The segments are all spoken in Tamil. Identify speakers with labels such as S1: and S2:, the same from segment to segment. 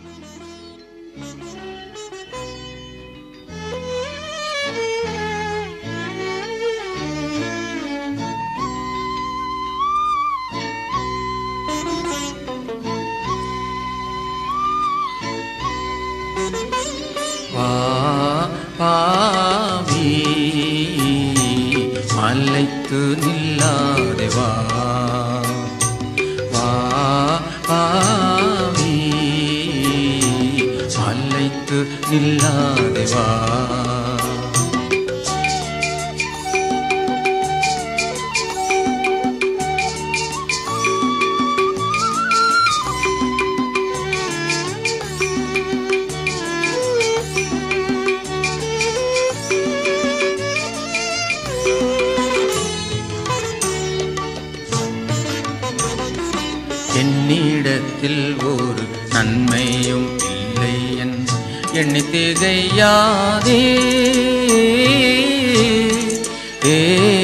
S1: வா பாவி மலைத்து நில்லாதே வா வா பாவி மலைத்து நில்லாதே வா என்னிடத்தில் ஒரு நன்மையும் இல்லை என் எண்ணி திகையாதே ஏ,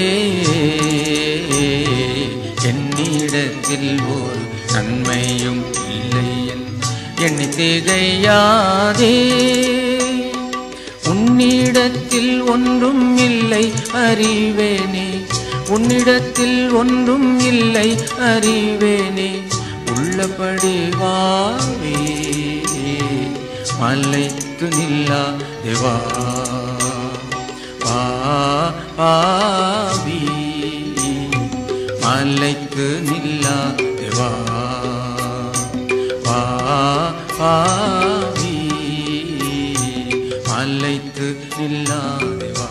S1: என்னிடத்தில் ஒரு நன்மையும் இல்லை என் எண்ணி திகையாதே உன்னிடத்தில் ஒன்றும் இல்லை அறிவேனே உன்னிடத்தில் ஒன்றும் இல்லை அறிவேனே உள்ளபடி வாவே மலைத்து நில்லா தேவா வா பாவி மலைத்து நில்லா தேவா வா பாவி மலைத்து நில்லா தேவா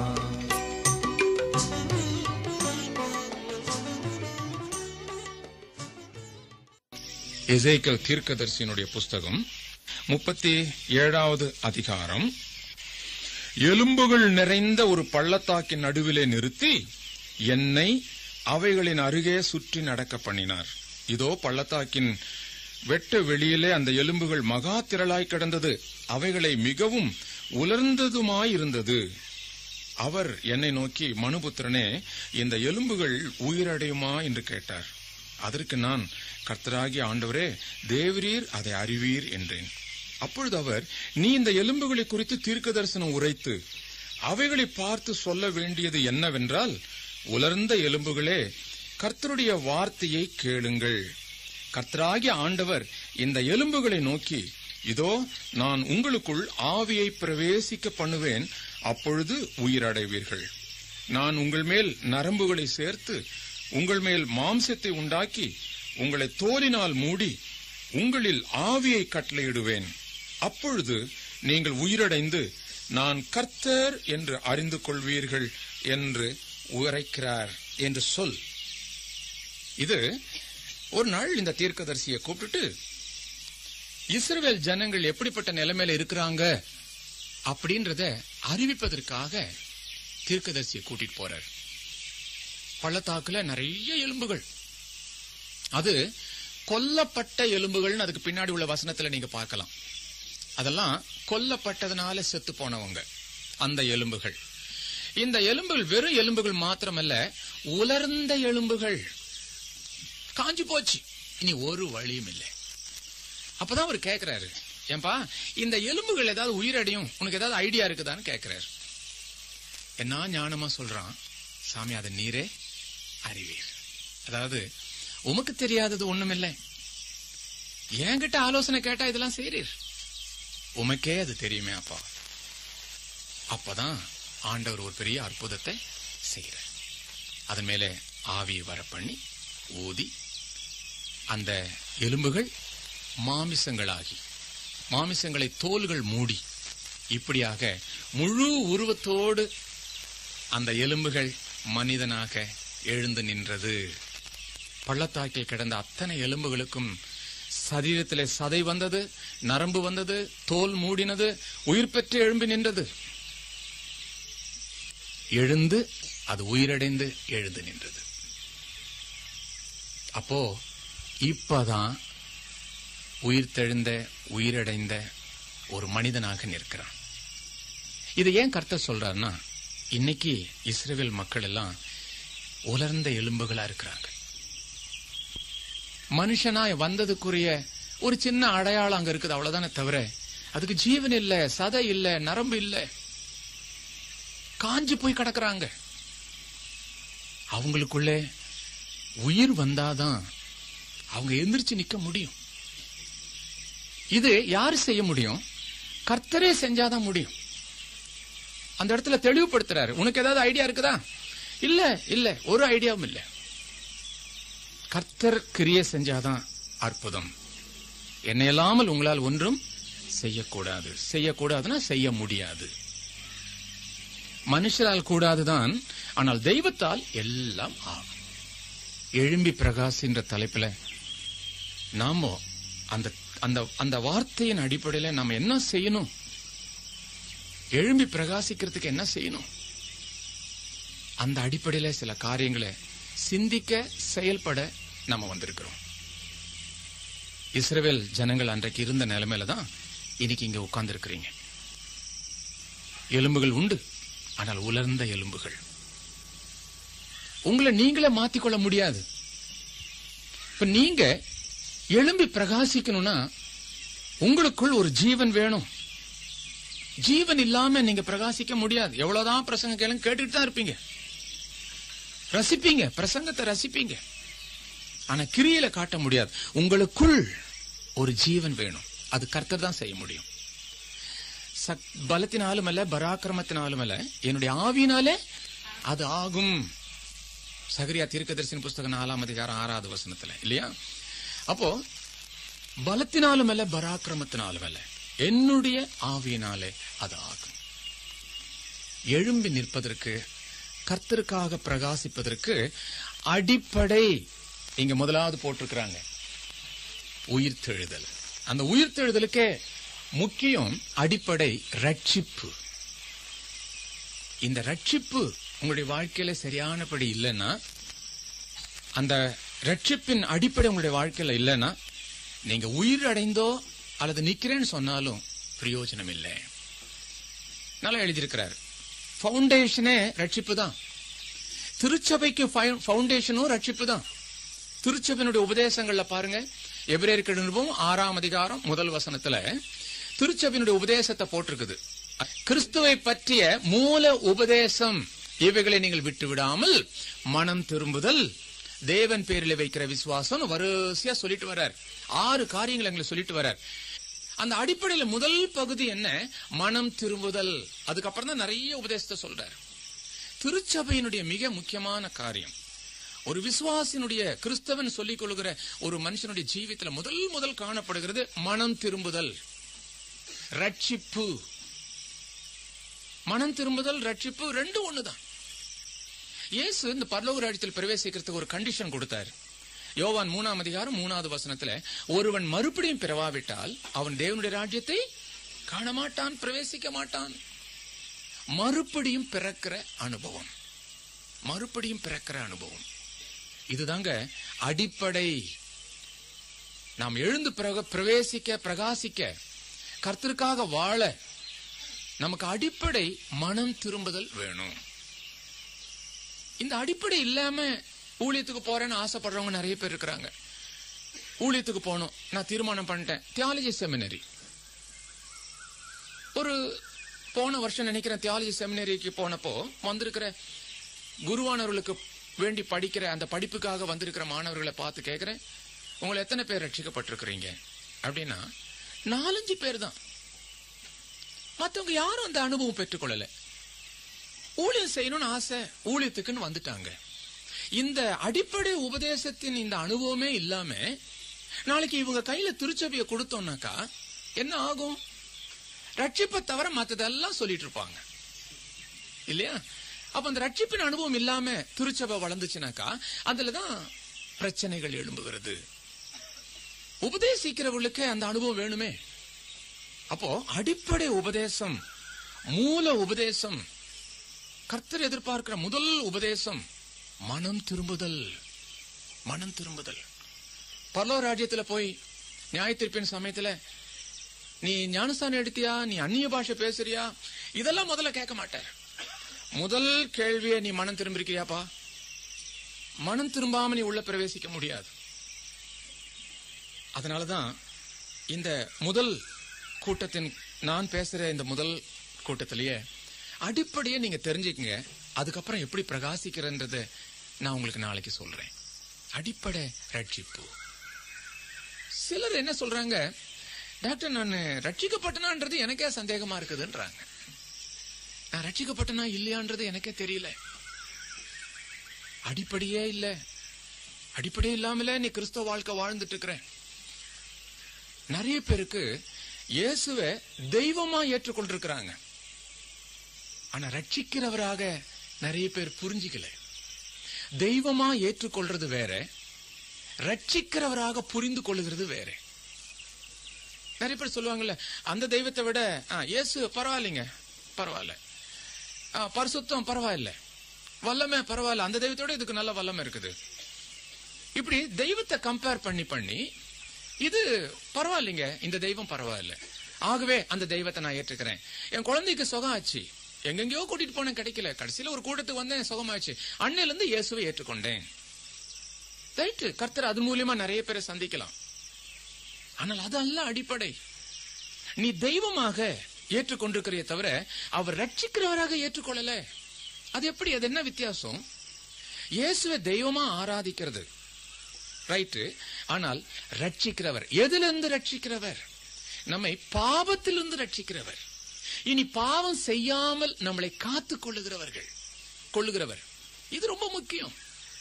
S2: எசேக்கல் தீர்க்கதரிசியினுடைய புஸ்தகம் முப்பத்தி ஏழாவது அதிகாரம் எலும்புகள் நிறைந்த ஒரு பள்ளத்தாக்கின் நடுவிலே நிறுத்தி என்னை அவைகளின் அருகே சுற்றி நடக்க பண்ணினார் இதோ பள்ளத்தாக்கின் வெட்ட வெளியிலே அந்த எலும்புகள் மகா திரளாய் கிடந்தது அவைகளை மிகவும் உலர்ந்ததுமாயிருந்தது அவர் என்னை நோக்கி மனுபுத்திரனே இந்த எலும்புகள் உயிரடையுமா என்று கேட்டார் அதற்கு நான் கர்த்தராகிய ஆண்டவரே தேவரீர் அதை அறிவீர் என்றேன் அப்பொழுது அவர் நீ இந்த எலும்புகளை குறித்து தீர்க்க தரிசனம் உரைத்து அவைகளை பார்த்து சொல்ல வேண்டியது என்னவென்றால் உலர்ந்த எலும்புகளே கர்த்தருடைய வார்த்தையை கேளுங்கள் கர்த்தராகிய ஆண்டவர் இந்த எலும்புகளை நோக்கி இதோ நான் உங்களுக்குள் ஆவியை பிரவேசிக்க பண்ணுவேன் அப்பொழுது உயிரடைவீர்கள் நான் உங்கள் மேல் நரம்புகளை சேர்த்து உங்கள் மேல் மாம்சத்தை உண்டாக்கி உங்களை தோலினால் மூடி உங்களில் ஆவியை கட்டளையிடுவேன் அப்பொழுது நீங்கள் உயிரடைந்து நான் கர்த்தர் என்று அறிந்து கொள்வீர்கள் என்று உரைக்கிறார் என்று சொல் இது ஒரு நாள் இந்த தீர்க்கதரிசியை கூப்பிட்டுட்டு இஸ்ரவேல் ஜனங்கள் எப்படிப்பட்ட நிலைமையில இருக்கிறாங்க அப்படின்றத அறிவிப்பதற்காக தீர்க்கதரிசியை கூட்டிட்டு போறார் பள்ளத்தாக்குல நிறைய எலும்புகள் அது கொல்லப்பட்ட எலும்புகள்னு அதுக்கு பின்னாடி உள்ள வசனத்துல நீங்க பார்க்கலாம் அதெல்லாம் கொல்லப்பட்டதனால செத்து போனவங்க அந்த எலும்புகள் இந்த எலும்புகள் வெறும் எலும்புகள் மாத்திரமல்ல உலர்ந்த எலும்புகள் காஞ்சு போச்சு இனி ஒரு வழியும் இல்லை அப்பதான் அவர் கேக்குறாரு ஏன்பா இந்த எலும்புகள் ஏதாவது உயிரடையும் உனக்கு ஏதாவது ஐடியா இருக்குதான்னு கேக்குறாரு என்ன ஞானமா சொல்றான் சாமி அதை நீரே அறிவீர் அதாவது உமக்கு தெரியாதது ஒண்ணுமில்லை என்கிட்ட ஆலோசனை கேட்டா இதெல்லாம் செய்றீர் உமக்கே அது தெரியுமே அப்பா அப்பதான் ஆண்டவர் ஒரு பெரிய அற்புதத்தை செய்யறார் அதன் மேலே ஆவியை வர பண்ணி ஊதி அந்த எலும்புகள் மாமிசங்களாகி மாமிசங்களை தோல்கள் மூடி இப்படியாக முழு உருவத்தோடு அந்த எலும்புகள் மனிதனாக எழுந்து நின்றது பள்ளத்தாக்கில் கிடந்த அத்தனை எலும்புகளுக்கும் சரீரத்திலே சதை வந்தது நரம்பு வந்தது தோல் மூடினது உயிர் பெற்று எழும்பி நின்றது எழுந்து அது உயிரடைந்து எழுந்து நின்றது அப்போ இப்பதான் உயிர் தெழுந்த உயிரடைந்த ஒரு மனிதனாக நிற்கிறான் இது ஏன் கர்த்தர் சொல்றாருன்னா இன்னைக்கு இஸ்ரேல் மக்கள் எல்லாம் உலர்ந்த எலும்புகளா இருக்கிறாங்க மனுஷனாய் வந்ததுக்குரிய ஒரு சின்ன அடையாளம் அங்க இருக்குது அவ்வளவுதானே தவிர அதுக்கு ஜீவன் இல்ல சதை இல்ல நரம்பு இல்ல காஞ்சு போய் கிடக்குறாங்க அவங்களுக்குள்ளே உயிர் வந்தாதான் அவங்க எந்திரிச்சு நிக்க முடியும் இது யாரு செய்ய முடியும் கர்த்தரே செஞ்சாதான் முடியும் அந்த இடத்துல தெளிவுபடுத்துறாரு உனக்கு ஏதாவது ஐடியா இருக்குதா இல்ல இல்ல ஒரு ஐடியாவும் இல்ல கர்த்தர் கிரியை செஞ்சாதான் அற்புதம் என்னை இல்லாமல் உங்களால் ஒன்றும் செய்யக்கூடாது செய்யக்கூடாதுன்னா செய்ய முடியாது மனுஷரால் கூடாதுதான் ஆனால் தெய்வத்தால் எல்லாம் ஆகும் எழும்பி பிரகாசின்ற தலைப்புல நாம அந்த அந்த அந்த வார்த்தையின் அடிப்படையில நாம என்ன செய்யணும் எழும்பி பிரகாசிக்கிறதுக்கு என்ன செய்யணும் அந்த அடிப்படையில சில காரியங்களை சிந்திக்க செயல்பட நம்ம வந்திருக்கிறோம் இஸ்ரவேல் ஜனங்கள் அன்றைக்கு இருந்த நிலைமையில தான் இன்னைக்கு இங்க உட்கார்ந்து இருக்கிறீங்க எலும்புகள் உண்டு ஆனால் உலர்ந்த எலும்புகள் உங்களை நீங்களே மாத்திக்கொள்ள முடியாது இப்ப நீங்க எழும்பி பிரகாசிக்கணும்னா உங்களுக்குள் ஒரு ஜீவன் வேணும் ஜீவன் இல்லாம நீங்க பிரகாசிக்க முடியாது எவ்வளவுதான் பிரசங்க கேளுங்க கேட்டுட்டு தான் இருப்பீங்க ரசிப்பீங்க பிரசங்கத்தை ரசிப்பீங்க ஆனா கிரியில காட்ட முடியாது உங்களுக்குள் ஒரு ஜீவன் வேணும் அது கர்த்தர் தான் செய்ய முடியும் சக்- பலத்தினாலும் அல்ல பராக்கிரமத்தினாலும் அல்ல என்னுடைய ஆவினாலே அது ஆகும் சகரியா தீர்க்கதரிசன புஸ்தகம் நாலாம் அதிகாரம் ஆறாவது வசனத்துல இல்லையா அப்போ பலத்தினாலும் அல்ல பராக்கிரமத்தினாலும் அல்ல என்னுடைய ஆவியினாலே அது ஆகும் எழும்பி நிற்பதற்கு கர்த்தருக்காக பிரகாசிப்பதற்கு அடிப்படை இங்க முதலாவது போட்டிருக்கிறாங்க உயிர்த்தெழுதல் அந்த உயிர்த்தெழுதலுக்கே முக்கியம் அடிப்படை ரட்சிப்பு இந்த ரட்சிப்பு உங்களுடைய வாழ்க்கையில சரியானபடி இல்லைன்னா அந்த ரட்சிப்பின் அடிப்படை உங்களுடைய வாழ்க்கையில இல்லைன்னா நீங்க உயிர் அடைந்தோ அல்லது நிக்கிறேன்னு சொன்னாலும் பிரயோஜனம் இல்லை நல்லா எழுதியிருக்கிறார் ஃபவுண்டேஷனே ரட்சிப்பு தான் திருச்சபைக்கு ஃபவுண்டேஷனும் ரட்சிப்பு தான் திருச்சபையினுடைய உபதேசங்கள்ல பாருங்க எபிரேயருக்கு நிருபம் ஆறாம் அதிகாரம் முதல் வசனத்துல திருச்சபையினுடைய உபதேசத்தை போட்டிருக்குது கிறிஸ்துவை பற்றிய மூல உபதேசம் இவைகளை நீங்கள் விட்டு விடாமல் மனம் திரும்புதல் தேவன் பேரில் வைக்கிற விசுவாசம் வரிசையா சொல்லிட்டு வர்றார் ஆறு காரியங்கள் எங்களை சொல்லிட்டு வர்றார் அந்த அடிப்படையில முதல் பகுதி என்ன மனம் திரும்புதல் அதுக்கப்புறம் தான் நிறைய உபதேசத்தை சொல்றார் திருச்சபையினுடைய மிக முக்கியமான காரியம் ஒரு விசுவாசினுடைய கிறிஸ்தவன் சொல்லிக் கொள்கிற ஒரு மனுஷனுடைய ஜீவித்துல முதல் முதல் காணப்படுகிறது மனம் திரும்புதல் ரட்சிப்பு மனம் திரும்புதல் ரட்சிப்பு ரெண்டும் ஒண்ணுதான் இயேசு இந்த பரலோக ராஜ்யத்தில் பிரவேசிக்கிறதுக்கு ஒரு கண்டிஷன் கொடுத்தார் யோவான் மூணாம் அதிகாரம் மூணாவது வசனத்துல ஒருவன் மறுபடியும் பிறவாவிட்டால் அவன் தேவனுடைய ராஜ்யத்தை காண மாட்டான் பிரவேசிக்க மாட்டான் மறுபடியும் பிறக்கிற அனுபவம் மறுபடியும் பிறக்கிற அனுபவம் இதுதாங்க அடிப்படை நாம் எழுந்து பிறக பிரவேசிக்க பிரகாசிக்க கர்த்தருக்காக வாழ நமக்கு அடிப்படை மனம் திரும்புதல் வேணும் இந்த அடிப்படை இல்லாம ஊழியத்துக்கு போறேன்னு ஆசைப்படுறவங்க நிறைய பேர் இருக்கிறாங்க ஊழியத்துக்கு போகணும் நான் தீர்மானம் பண்ணிட்டேன் தியாலஜி செமினரி ஒரு போன வருஷம் நினைக்கிறேன் தியாலஜி செமினரிக்கு போனப்போ வந்திருக்கிற குருவானவர்களுக்கு வேண்டி படிக்கிற அந்த படிப்புக்காக வந்திருக்கிற மாணவர்களை பார்த்து கேட்கிறேன் உங்களை எத்தனை பேர் ரட்சிக்கப்பட்டிருக்கிறீங்க அப்படின்னா நாலஞ்சு பேர் தான் மத்தவங்க யாரும் அந்த அனுபவம் பெற்றுக்கொள்ளல ஊழியம் செய்யணும்னு ஆசை ஊழியத்துக்குன்னு வந்துட்டாங்க இந்த அடிப்படை உபதேசத்தின் இந்த அனுபவமே இல்லாம நாளைக்கு இவங்க கையில திருச்சபையை கொடுத்தோம்னாக்கா என்ன ஆகும் ரட்சிப்பை தவிர மத்ததெல்லாம் சொல்லிட்டு இருப்பாங்க இல்லையா அப்ப அந்த ரட்சிப்பின் அனுபவம் இல்லாம திருச்சபை வளர்ந்துச்சுனாக்கா அதுலதான் பிரச்சனைகள் எழும்புகிறது உபதேசிக்கிறவர்களுக்கு அந்த அனுபவம் வேணுமே அப்போ அடிப்படை உபதேசம் மூல உபதேசம் கர்த்தர் எதிர்பார்க்கிற முதல் உபதேசம் மனம் திரும்புதல் மனம் திரும்புதல் பரலோ ராஜ்யத்துல போய் நியாய தீர்ப்பின் சமயத்துல நீ ஞானஸ்தானம் எடுத்தியா நீ அந்நிய பாஷை பேசுறியா இதெல்லாம் முதல்ல கேட்க மாட்டார் முதல் கேள்வியை நீ மனம் திரும்பிருக்கிறியாப்பா மனம் திரும்பாம நீ உள்ள பிரவேசிக்க முடியாது அதனாலதான் இந்த முதல் கூட்டத்தின் நான் பேசுற இந்த முதல் கூட்டத்திலேயே அடிப்படையை நீங்க தெரிஞ்சுக்கங்க அதுக்கப்புறம் எப்படி பிரகாசிக்கிறன்றத நான் உங்களுக்கு நாளைக்கு சொல்றேன் அடிப்படை ரட்சிப்பு சிலர் என்ன சொல்றாங்க டாக்டர் நான் ரட்சிக்கப்பட்டனான்றது எனக்கே சந்தேகமா இருக்குதுன்றாங்க நான் ரட்சிக்கப்பட்டனா இல்லையான்றது எனக்கே தெரியல அடிப்படையே இல்ல அடிப்படையே இல்லாமல நீ கிறிஸ்தவ வாழ்க்கை வாழ்ந்துட்டு இருக்கிற நிறைய பேருக்கு இயேசுவை தெய்வமா ஏற்றுக்கொண்டிருக்கிறாங்க ஆனா ரட்சிக்கிறவராக நிறைய பேர் புரிஞ்சிக்கல தெய்வமா ஏற்றுக்கொள்றது வேற ரட்சிக்கிறவராக புரிந்து கொள்ளுகிறது வேற நிறைய பேர் சொல்லுவாங்கல்ல அந்த தெய்வத்தை விட ஆ, இயேசு பரவாயில்லைங்க பரவாயில்ல ஆ, பரிசுத்தம் பரவாயில்ல வல்லமை பரவாயில்ல அந்த தெய்வத்தோட இதுக்கு நல்ல வல்லமை இருக்குது இப்படி தெய்வத்தை கம்பேர் பண்ணி பண்ணி இது பரவாயில்லைங்க இந்த தெய்வம் பரவாயில்ல ஆகவே அந்த தெய்வத்தை நான் ஏற்றுக்கிறேன் என் குழந்தைக்கு சுகம் ஆச்சு எங்கெங்கயோ கூட்டிட்டு போனேன் கிடைக்கல கடைசியில ஒரு கூட்டத்துக்கு வந்தேன் சுகமாச்சு அன்னையில இருந்து இயேசுவை ஏற்றுக்கொண்டேன் ரைட்டு கர்த்தர் அது மூலியமா நிறைய பேரை சந்திக்கலாம் ஆனால் அது அல்ல அடிப்படை நீ தெய்வமாக ஏற்றுக்கொண்டிருக்கிறிய தவிர அவர் ரட்சிக்கிறவராக ஏற்றுக்கொள்ளல அது எப்படி அது என்ன வித்தியாசம் இயேசுவை தெய்வமா ஆராதிக்கிறது ரைட்டு ஆனால் ரட்சிக்கிறவர் எதிலிருந்து ரட்சிக்கிறவர் நம்மை பாவத்திலிருந்து ரட்சிக்கிறவர் இனி பாவம் செய்யாமல் நம்மளை காத்துக் கொள்ளுகிறவர்கள் கொள்ளுகிறவர் இது ரொம்ப முக்கியம்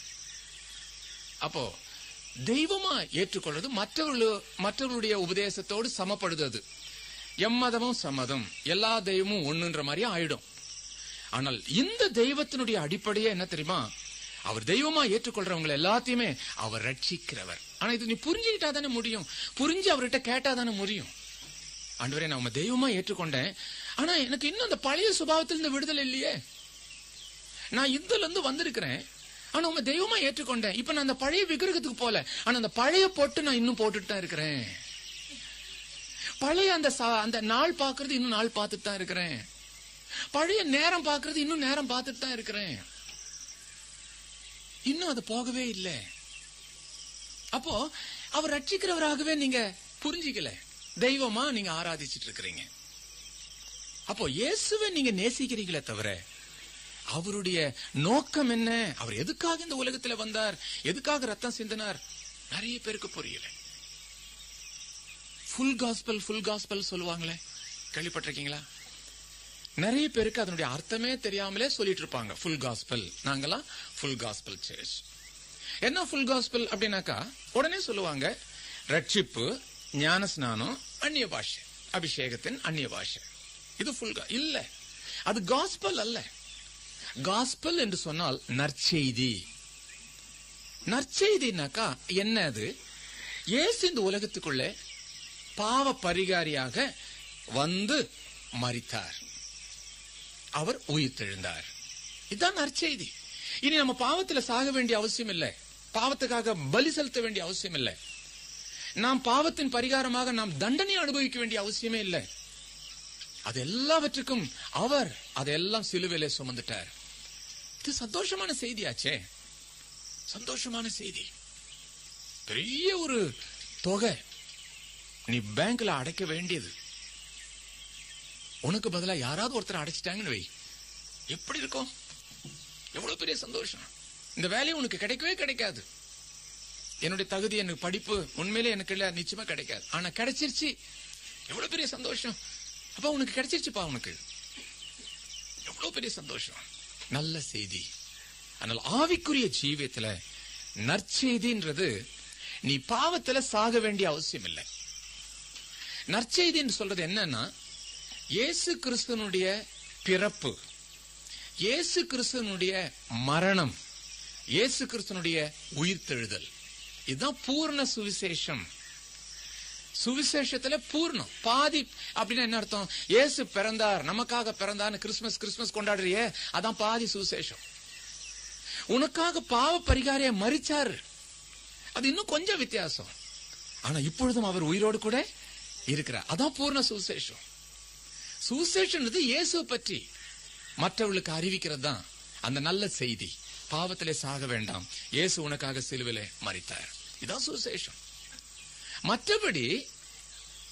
S2: அப்போ தெய்வமா ஏற்றுக்கொள்வது மற்றவர்களு மற்றவர்களுடைய உபதேசத்தோடு சமப்படுது எம்மதமும் சம்மதம் எல்லா தெய்வமும் ஒண்ணுன்ற மாதிரி ஆயிடும் ஆனால் இந்த தெய்வத்தினுடைய அடிப்படையே என்ன தெரியுமா அவர் தெய்வமா ஏற்றுக்கொள்றவங்க எல்லாத்தையுமே அவர் ரட்சிக்கிறவர் ஆனா இது நீ புரிஞ்சுக்கிட்டா தானே முடியும் புரிஞ்சு அவர்கிட்ட கேட்டா தானே முடியும் ஆண்டவரே நான் உங்க தெய்வமா ஏற்றுக்கொண்டேன் ஆனா எனக்கு இன்னும் அந்த பழைய சுபாவத்திலிருந்து விடுதலை இல்லையே நான் இந்துல இருந்து வந்திருக்கிறேன் ஆனா உங்க தெய்வமா ஏற்றுக்கொண்டேன் இப்ப நான் அந்த பழைய விக்கிரகத்துக்கு போல ஆனா அந்த பழைய பொட்டு நான் இன்னும் போட்டுட்டு தான் இருக்கிறேன் பழைய அந்த சா- அந்த நாள் பாக்குறது இன்னும் நாள் பார்த்துட்டு தான் இருக்கிறேன் பழைய நேரம் பார்க்கிறது இன்னும் நேரம் பார்த்துட்டு தான் இருக்கிறேன் இன்னும் அது போகவே இல்லை அப்போ அவர் ரட்சிக்கிறவராகவே நீங்க புரிஞ்சிக்கல தெய்வமா நீங்க ஆராதிச்சிட்டு இருக்கிறீங்க அப்போ இயேசுவை நீங்க நேசிக்கிறீங்களே தவிர அவருடைய நோக்கம் என்ன அவர் எதுக்காக இந்த உலகத்துல வந்தார் எதுக்காக ரத்தம் சிந்தினார் நிறைய பேருக்கு புரியல ஃபுல் காஸ்பல் ஃபுல் காஸ்பல் சொல்லுவாங்களே கேள்விப்பட்டிருக்கீங்களா நிறைய பேருக்கு அதனுடைய அர்த்தமே தெரியாமலே சொல்லிட்டு இருப்பாங்க ஃபுல் காஸ்பல் நாங்கெல்லாம் ஃபுல் காஸ்பல் சர்ச் என்ன ஃபுல் காஸ்பல் அப்படின்னாக்கா உடனே சொல்லுவாங்க ரட்சிப்பு ஞான ஸ்நானம் அந்நிய பாஷை அபிஷேகத்தின் அந்நிய பாஷை இது ஃபுல் இல்ல அது காஸ்பல் அல்ல காஸ்பல் என்று சொன்னால் நற்செய்தி நற்செய்தினாக்கா என்ன அது இயேசு இந்த உலகத்துக்குள்ளே பாவ பரிகாரியாக வந்து மரித்தார் அவர் உயிர்த்தெழுந்தார் இதுதான் நற்செய்தி இனி நம்ம பாவத்துல சாக வேண்டிய அவசியம் இல்லை பாவத்துக்காக பலி செலுத்த வேண்டிய அவசியம் இல்லை நாம் பாவத்தின் பரிகாரமாக நாம் தண்டனை அனுபவிக்க வேண்டிய அவசியமே இல்லை அது எல்லாவற்றுக்கும் அவர் அதையெல்லாம் சிலுவையிலே சுமந்துட்டார் இது சந்தோஷமான செய்தியாச்சே சந்தோஷமான செய்தி பெரிய ஒரு தொகை நீ பேங்க்ல அடைக்க வேண்டியது உனக்கு பதிலா யாராவது ஒருத்தர் அடைச்சிட்டாங்கன்னு வை எப்படி இருக்கும் எவ்வளவு பெரிய சந்தோஷம் இந்த வேலையை உனக்கு கிடைக்கவே கிடைக்காது என்னுடைய தகுதி எனக்கு படிப்பு உண்மையிலே எனக்கு இல்ல நிச்சயமா கிடைக்காது ஆனா கிடைச்சிருச்சு எவ்வளவு பெரிய சந்தோஷம் அப்ப உனக்கு கிடைச்சிருச்சுப்பா உனக்கு எவ்வளவு பெரிய சந்தோஷம் நல்ல செய்தி ஆனால் ஆவிக்குரிய ஜீவியத்துல நற்செய்தின்றது நீ பாவத்துல சாக வேண்டிய அவசியம் இல்லை நற்செய்தின்னு சொல்றது என்னன்னா இயேசு கிறிஸ்துவனுடைய பிறப்பு இயேசு கிறிஸ்துவனுடைய மரணம் இயேசு கிறிஸ்துவனுடைய உயிர்த்தெழுதல் இதுதான் பூர்ண சுவிசேஷம் சுவிசேஷத்துல பூர்ணம் பாதி அப்படின்னா என்ன அர்த்தம் இயேசு பிறந்தார் நமக்காக பிறந்தார்னு கிறிஸ்துமஸ் கிறிஸ்துமஸ் கொண்டாடுறியே அதான் பாதி சுவிசேஷம் உனக்காக பாவ பரிகாரிய மறிச்சாரு அது இன்னும் கொஞ்சம் வித்தியாசம் ஆனா இப்பொழுதும் அவர் உயிரோடு கூட இருக்கிறார் அதான் பூர்ண சுவிசேஷம் சுவிசேஷன்றது இயேசுவை பற்றி மற்றவர்களுக்கு அறிவிக்கிறது தான் அந்த நல்ல செய்தி பாவத்திலே சாக வேண்டாம் இயேசு உனக்காக சிலுவிலே மறித்தார் இதான் சுவிசேஷம் மற்றபடி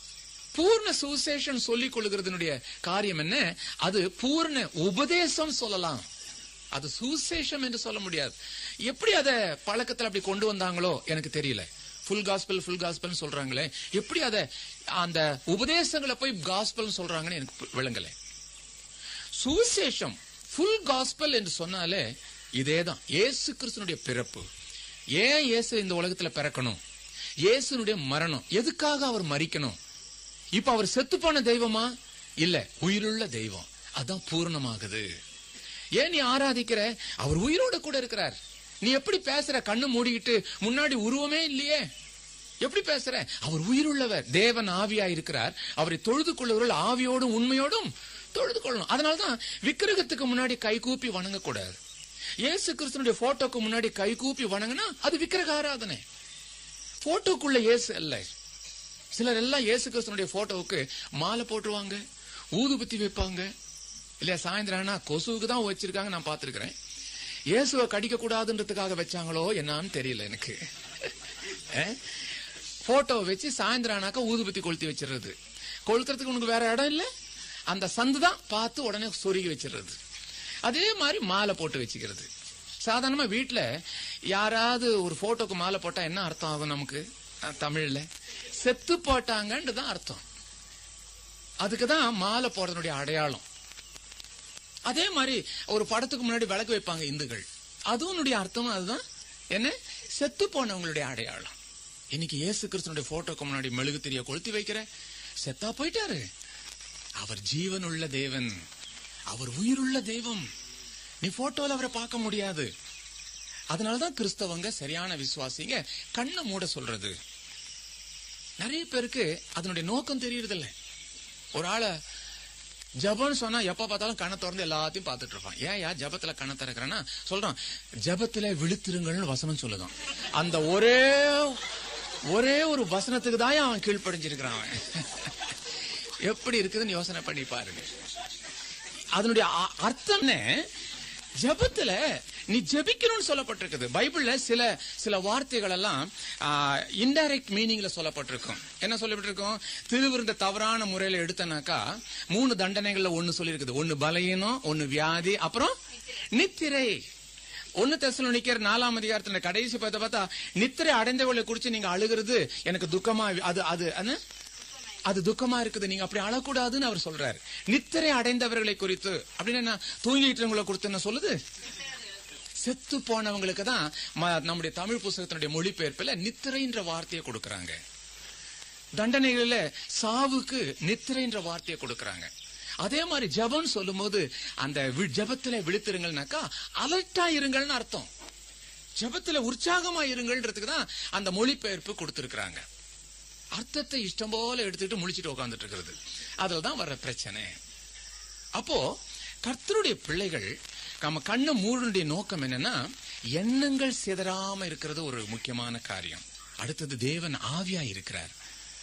S2: பூர்ண சுவிசேஷம் சொல்லிக் கொள்கிறதுனுடைய காரியம் என்ன அது பூர்ண உபதேசம் சொல்லலாம் அது சுவிசேஷம் என்று சொல்ல முடியாது எப்படி அத பழக்கத்துல அப்படி கொண்டு வந்தாங்களோ எனக்கு தெரியல ஃபுல் காஸ்பல் ஃபுல் காஸ்பல் சொல்றாங்களே எப்படி அத அந்த உபதேசங்களை போய் காஸ்பல் சொல்றாங்கன்னு எனக்கு பு- விளங்கல சுவிசேஷம் ஃபுல் காஸ்பல் என்று சொன்னாலே இதேதான் இயேசு கிறிஸ்துனுடைய பிறப்பு ஏன் இயேசு இந்த உலகத்துல பிறக்கணும் இயேசுனுடைய மரணம் எதுக்காக அவர் மரிக்கணும் இப்ப அவர் செத்துப்போன தெய்வமா இல்ல உயிருள்ள தெய்வம் அதான் பூர்ணமாகுது ஏன் நீ ஆராதிக்கிற அவர் உயிரோட கூட இருக்கிறார் நீ எப்படி பேசுற கண்ணு மூடிக்கிட்டு முன்னாடி உருவமே இல்லையே எப்படி பேசுற அவர் உயிருள்ளவர் தேவன் ஆவியா இருக்கிறார் அவரை தொழுது கொள்ளவர்கள் ஆவியோடும் உண்மையோடும் தொழுது கொள்ளணும் அதனாலதான் விக்கிரகத்துக்கு முன்னாடி கை கூப்பி வணங்கக்கூடாது இயேசு கிறிஸ்தனுடைய போட்டோக்கு முன்னாடி கை கூப்பி வணங்கினா அது விக்கிரக ஆராதனை போட்டோக்குள்ள இயேசு அல்ல சிலர் எல்லாம் இயேசு கிறிஸ்தனுடைய போட்டோவுக்கு மாலை போட்டுருவாங்க ஊதுபத்தி வைப்பாங்க இல்லையா சாயந்தரம் ஆனா கொசுவுக்கு தான் வச்சிருக்காங்க நான் பார்த்திருக்கிறேன் இயேசுவை கடிக்க கூடாதுன்றதுக்காக வச்சாங்களோ என்னன்னு தெரியல எனக்கு போட்டோ வச்சு சாயந்தரம் ஆனாக்கா ஊதுபத்தி கொளுத்தி வச்சிடுறது கொளுத்துறதுக்கு உனக்கு வேற இடம் இல்ல அந்த சந்து தான் பார்த்து உடனே சொருகி வச்சிடுறது அதே மாதிரி மாலை போட்டு வச்சுக்கிறது சாதாரணமா வீட்ல யாராவது ஒரு போட்டோக்கு மாலை போட்டா என்ன அர்த்தம் ஆகும் நமக்கு அஹ், தமிழ்ல செத்து போட்டாங்கன்னு தான் அர்த்தம் அதுக்கு தான் மாலை போடுறதுடைய அடையாளம் அதே மாதிரி ஒரு படத்துக்கு முன்னாடி விளக்கு வைப்பாங்க இந்துக்கள் அதுவும் அர்த்தமும் அதுதான் என்ன செத்து போனவங்களுடைய அடையாளம் இன்னைக்கு இயேசு கிறிஸ்தனுடைய போட்டோக்கு முன்னாடி மெழுகு திரிய கொளுத்தி வைக்கிற செத்தா போயிட்டாரு அவர் ஜீவனுள்ள தேவன் அவர் உயிருள்ள தெய்வம் நீ போட்டோல அவரை பார்க்க முடியாது அதனாலதான் கிறிஸ்தவங்க சரியான விசுவாசிங்க கண்ணை மூட சொல்றது நிறைய பேருக்கு அதனுடைய நோக்கம் தெரியறதில்ல ஒரு ஆளை ஜபம்னு சொன்னா எப்ப பார்த்தாலும் கண்ணை திறந்து எல்லாத்தையும் பார்த்துட்டு இருப்பான் ஏன் யா ஜபத்துல கண்ணை திறக்கிறேன்னா சொல்றான் ஜபத்துல விழுத்திருங்கள்னு வசனம் சொல்லுதான் அந்த ஒரே ஒரே ஒரு வசனத்துக்கு தான் அவன் கீழ்ப்படிஞ்சிருக்கிறான் அவன் எப்படி இருக்குதுன்னு யோசனை பண்ணி பாருங்க அதனுடைய அ- அர்த்தம் என்ன ஜெபத்துல நீ ஜெபிக்கணும்னு சொல்லப்பட்டிருக்குது பைபிள்ல சில சில வார்த்தைகள் எல்லாம் இன்டைரக்ட் மீனிங்ல சொல்லப்பட்டிருக்கும் என்ன சொல்லப்பட்டிருக்கும் திருவிருந்த தவறான முறையில எடுத்தனாக்கா மூணு தண்டனைகள்ல ஒண்ணு சொல்லியிருக்குது ஒண்ணு பலகீனம் ஒண்ணு வியாதி அப்புறம் நித்திரை ஒன்னு தெசல நிக்கிற நாலாம் அதிகாரத்துல கடைசி பார்த்த பார்த்தா நித்திரை அடைந்தவர்களை குறிச்சு நீங்க அழுகிறது எனக்கு துக்கமா அது அது என்ன? அது துக்கமா இருக்குது நீங்க அப்படி அழக்கூடாதுன்னு அவர் சொல்றாரு நித்திரை அடைந்தவர்களை குறித்து அப்படின்னு என்ன தூங்கிட்டவங்களை குறித்து என்ன சொல்லுது செத்து போனவங்களுக்கு தான் ம- நம்முடைய தமிழ் புஸ்தகத்தினுடைய மொழிபெயர்ப்புல நித்திரைன்ற வார்த்தையை கொடுக்கறாங்க தண்டனைகளில சாவுக்கு நித்திரைன்ற வார்த்தையை கொடுக்கறாங்க அதே மாதிரி ஜெபம் சொல்லும்போது அந்த வி- ஜெபத்துல விழித்திருங்கள்னாக்கா அலர்ட்டா இருங்கள்னு அர்த்தம் ஜெபத்துல உற்சாகமா இருங்கள்ன்றதுக்கு தான் அந்த மொழிபெயர்ப்பு கொடுத்திருக்கிறாங்க அர்த்தத்தை இஷ்டம் போல எடுத்துட்டு முழிச்சிட்டு உட்கார்ந்துட்டு இருக்கிறது அதுலதான் வர்ற பிரச்சனை அப்போ கர்த்தருடைய பிள்ளைகள் நம்ம கண்ணை மூடனுடைய நோக்கம் என்னன்னா எண்ணங்கள் சிதறாம இருக்கிறது ஒரு முக்கியமான காரியம் அடுத்தது தேவன் ஆவியா இருக்கிறார்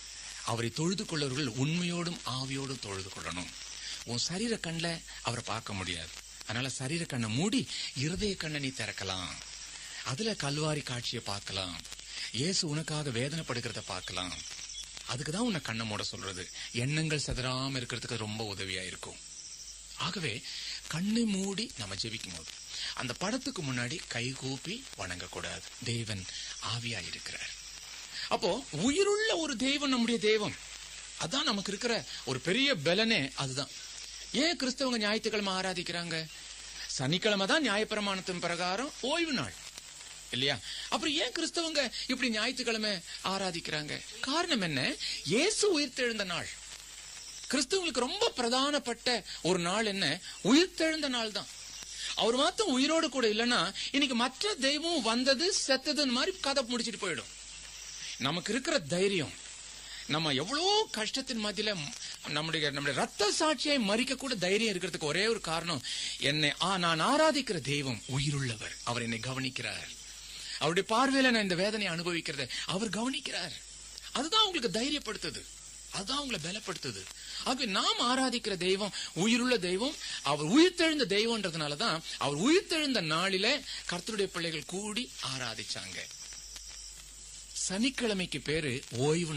S2: அவரை தொழுது கொள்ளவர்கள் உண்மையோடும் ஆவியோடும் தொழுது கொள்ளணும் உன் சரீர கண்ல அவரை பார்க்க முடியாது அதனால சரீர கண்ணை மூடி இருதய கண்ணை நீ திறக்கலாம் அதுல கல்வாரி காட்சியை பார்க்கலாம் இயேசு உனக்காக வேதனைப்படுகிறத பார்க்கலாம் அதுக்கு தான் உன்னை கண்ணை மூட சொல்றது எண்ணங்கள் சிதறாம இருக்கிறதுக்கு ரொம்ப உதவியா இருக்கும் ஆகவே கண்ணை மூடி நம்ம ஜெபிக்கும் போது அந்த படத்துக்கு முன்னாடி கை கூப்பி வணங்கக்கூடாது தேவன் ஆவியா இருக்கிறார் அப்போ உயிருள்ள ஒரு தெய்வம் நம்முடைய தெய்வம் அதான் நமக்கு இருக்கிற ஒரு பெரிய பலனே அதுதான் ஏன் கிறிஸ்தவங்க ஞாயிற்றுக்கிழமை ஆராதிக்கிறாங்க சனிக்கிழமை தான் நியாயப்பிரமாணத்தின் பிரகாரம் ஓய்வு நாள் இல்லையா அப்புறம் ஏன் கிறிஸ்தவங்க இப்படி ஞாயிற்றுக்கிழமை ஆராதிக்கிறாங்க காரணம் என்ன இயேசு உயிர்த்தெழுந்த நாள் கிறிஸ்தவங்களுக்கு ரொம்ப பிரதானப்பட்ட ஒரு நாள் என்ன உயிர்த்தெழுந்த நாள் தான் அவர் மாத்திரம் உயிரோடு கூட இல்லைன்னா இன்னைக்கு மற்ற தெய்வம் வந்தது செத்ததுன்னு மாதிரி கதை முடிச்சிட்டு போயிடும் நமக்கு இருக்கிற தைரியம் நம்ம எவ்வளோ கஷ்டத்தின் மத்தியில நம்முடைய நம்முடைய ரத்த சாட்சியை மறிக்க கூட தைரியம் இருக்கிறதுக்கு ஒரே ஒரு காரணம் என்னை ஆ நான் ஆராதிக்கிற தெய்வம் உயிருள்ளவர் அவர் என்னை கவனிக்கிறார் அவருடைய பார்வையில நான் இந்த வேதனையை அனுபவிக்கிறத அவர் கவனிக்கிறார் அதுதான் உங்களுக்கு தைரியப்படுத்துது அதுதான் உங்களை பலப்படுத்துது ஆகவே நாம் ஆராதிக்கிற தெய்வம் உயிருள்ள தெய்வம் அவர் உயிர்த்தெழுந்த தெய்வம்ன்றதுனாலதான் அவர் உயிர்த்தெழுந்த நாளில கர்த்தருடைய பிள்ளைகள் கூடி ஆராதிச்சாங்க சனிக்கிழமைக்கு பேரு ஓய்வு நாள்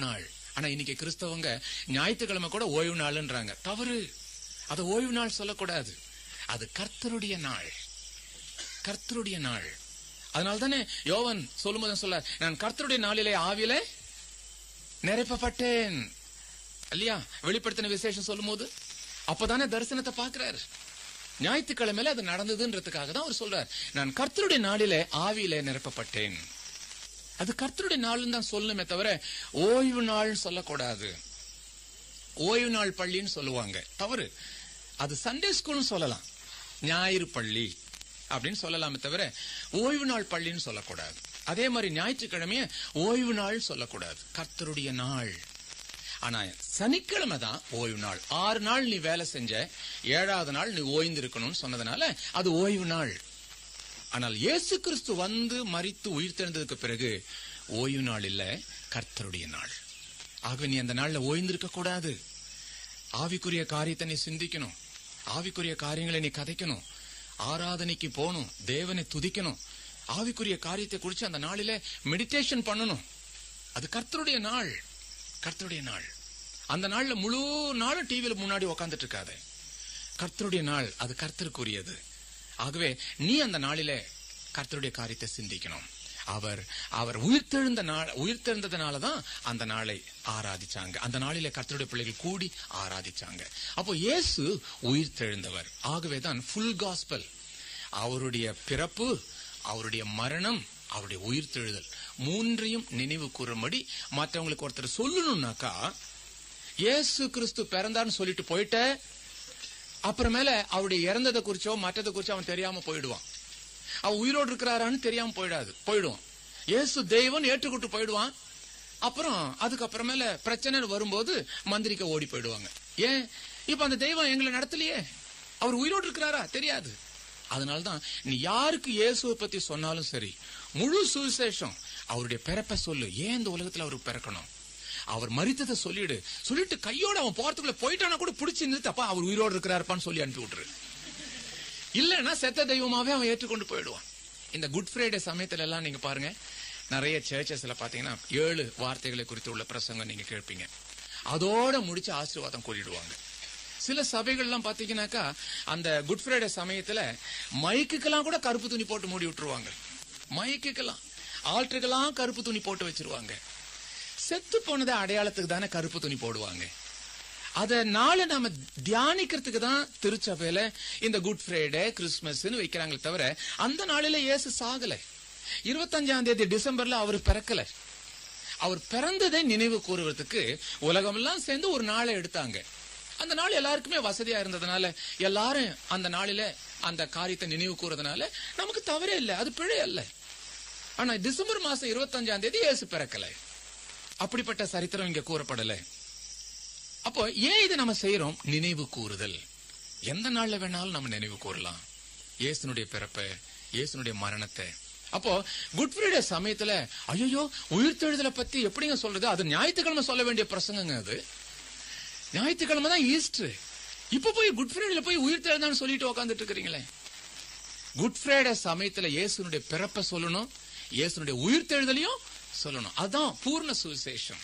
S2: ஆனா இன்னைக்கு கிறிஸ்தவங்க ஞாயிற்றுக்கிழமை கூட ஓய்வு நாள்ன்றாங்க தவறு அது ஓய்வு நாள் சொல்லக்கூடாது அது கர்த்தருடைய நாள் கர்த்தருடைய நாள் அதனால தானே யோவன் சொல்லும்போது சொல்ல நான் கர்த்தருடைய நாளிலே ஆவிலே நிரப்பப்பட்டேன் இல்லையா வெளிப்படுத்தின விசேஷம் சொல்லும்போது அப்பதானே தரிசனத்தை பார்க்கிறாரு ஞாயிற்றுக்கிழமையில அது நடந்ததுன்றதுக்காக தான் அவர் சொல்றார் நான் கர்த்தருடைய நாளிலே ஆவியிலே நிரப்பப்பட்டேன் அது கர்த்தருடைய நாள்னு தான் சொல்லணுமே தவிர ஓய்வு நாள் சொல்லக்கூடாது ஓய்வு நாள் பள்ளின்னு சொல்லுவாங்க தவறு அது சண்டே ஸ்கூல்னு சொல்லலாம் ஞாயிறு பள்ளி அப்படின்னு சொல்லலாமே தவிர ஓய்வு நாள் பள்ளின்னு சொல்லக்கூடாது அதே மாதிரி ஞாயிற்றுக்கிழமைய ஓய்வு நாள் சொல்லக்கூடாது கர்த்தருடைய நாள் ஆனா சனிக்கிழமை தான் ஓய்வு நாள் ஆறு நாள் நீ வேலை செஞ்ச ஏழாவது நாள் நீ ஓய்ந்திருக்கணும்னு சொன்னதுனால அது ஓய்வு நாள் ஆனால் இயேசு கிறிஸ்து வந்து மரித்து உயிர்த்தெழுந்ததுக்கு பிறகு ஓய்வு நாள் இல்ல கர்த்தருடைய நாள் ஆகவே நீ அந்த நாள்ல ஓய்ந்திருக்க கூடாது ஆவிக்குரிய காரியத்தை நீ சிந்திக்கணும் ஆவிக்குரிய காரியங்களை நீ கதைக்கணும் ஆராதனைக்கு போகணும் தேவனை துதிக்கணும் ஆவிக்குரிய காரியத்தை குறித்து அந்த நாளில மெடிடேஷன் பண்ணணும் அது கர்த்தருடைய நாள் கர்த்தருடைய நாள் அந்த நாள்ல முழு நாளும் டிவியில முன்னாடி உக்காந்துட்டு இருக்காத கர்த்தருடைய நாள் அது கர்த்தருக்குரியது ஆகவே நீ அந்த நாளிலே கர்த்தருடைய காரியத்தை சிந்திக்கணும் அவர் அவர் உயிர்த்தெழுந்த நாள் உயிர்த்தெழுந்ததுனால தான் அந்த நாளை ஆராதிச்சாங்க அந்த நாளிலே கர்த்தருடைய பிள்ளைகள் கூடி ஆராதிச்சாங்க அப்போ இயேசு உயிர்த்தெழுந்தவர் ஆகவே தான் ஃபுல் காஸ்பல் அவருடைய பிறப்பு அவருடைய மரணம் அவருடைய உயிர்த்தெழுதல் மூன்றையும் நினைவு கூறும்படி மற்றவங்களுக்கு ஒருத்தர் சொல்லணும்னாக்கா இயேசு கிறிஸ்து பிறந்தான்னு சொல்லிட்டு போயிட்ட அப்புறமேல அவருடைய இறந்ததை குறிச்சோ மற்றதை குறிச்சோ அவன் தெரியாம போயிடுவான் அவன் உயிரோடு இருக்கிறாரான்னு தெரியாம போயிடாது போயிடுவான் இயேசு தெய்வம் ஏற்றுக்கிட்டு போயிடுவான் அப்புறம் அதுக்கப்புறமேல பிரச்சனை வரும்போது மந்திரிக்க ஓடி போயிடுவாங்க ஏன் இப்ப அந்த தெய்வம் எங்களை நடத்தலையே அவர் உயிரோடு இருக்கிறாரா தெரியாது அதனால்தான் நீ யாருக்கு இயேசுவை பத்தி சொன்னாலும் சரி முழு சுவிசேஷம் அவருடைய பிறப்பை சொல்லு ஏன் இந்த உலகத்துல அவருக்கு பிறக்கணும் அவர் மரித்ததை சொல்லிடு சொல்லிட்டு கையோட அவன் போறதுக்குள்ள போயிட்டானா கூட பிடிச்சி நிறுத்தப்பா அவர் உயிரோடு இருக்கிறாருப்பான்னு சொல்லி அனுப்பி விட்டுரு இல்லைன்னா செத்த தெய்வமாவே அவன் ஏற்றுக்கொண்டு போயிடுவான் இந்த குட் ஃப்ரைடே சமயத்துல எல்லாம் நீங்க பாருங்க நிறைய சர்ச்சஸ்ல பாத்தீங்கன்னா ஏழு வார்த்தைகளை குறித்து உள்ள பிரசங்கம் நீங்க கேட்பீங்க அதோட முடிச்சு ஆசீர்வாதம் கூறிடுவாங்க சில சபைகள்லாம் பாத்தீங்கன்னாக்கா அந்த குட் ஃப்ரைடே சமயத்துல மைக்குக்கெல்லாம் கூட கருப்பு துணி போட்டு மூடி விட்டுருவாங்க மைக்குக்கெல்லாம் ஆல்ட்ருக்கெல்லாம் கருப்பு துணி போட்டு வச்சிருவாங்க செத்து போனதை அடையாளத்துக்கு தானே கருப்பு துணி போடுவாங்க அத நாளை நாம தியானிக்கிறதுக்கு தான் திருச்சபையில இந்த குட் ஃப்ரைடே கிறிஸ்துமஸ்னு வைக்கிறாங்களே தவிர அந்த நாளில இயேசு சாகல இருபத்தஞ்சாம் தேதி டிசம்பர்ல அவர் பிறக்கல அவர் பிறந்ததை நினைவு கூறுவதற்கு உலகமெல்லாம் சேர்ந்து ஒரு நாளை எடுத்தாங்க அந்த நாள் எல்லாருக்குமே வசதியா இருந்ததுனால எல்லாரும் அந்த நாளில அந்த காரியத்தை நினைவு கூறதுனால நமக்கு தவறே இல்லை அது பிழை அல்ல ஆனா டிசம்பர் மாசம் இருபத்தஞ்சாம் தேதி இயேசு பிறக்கல அப்படிப்பட்ட சரித்திரம் இங்க கூறப்படல அப்போ ஏன் இதை நம்ம செய்யறோம் நினைவு கூறுதல் எந்த நாள்ல வேணாலும் நம்ம நினைவு கூறலாம் இயேசுனுடைய பிறப்பை இயேசுனுடைய மரணத்தை அப்போ குட் ஃப்ரைடே சமயத்துல ஐயோ உயிர்த்தெழுதலை பத்தி எப்படிங்க சொல்றது அது ஞாயிற்றுக்கிழமை சொல்ல வேண்டிய பிரசங்கங்க அது ஞாயிற்றுக்கிழமை தான் ஈஸ்டர் இப்ப போய் குட் ஃப்ரைடேல போய் உயிர்த்தெழுந்தான்னு சொல்லிட்டு உட்காந்துட்டு இருக்கிறீங்களே குட் ஃப்ரைடே சமயத்துல இயேசுனுடைய பிறப்பை சொல்லணும் இயேசுனுடைய உயிர்த்தெழுதலையும் சொல்லணும் அதான் பூர்ண சுவிசேஷம்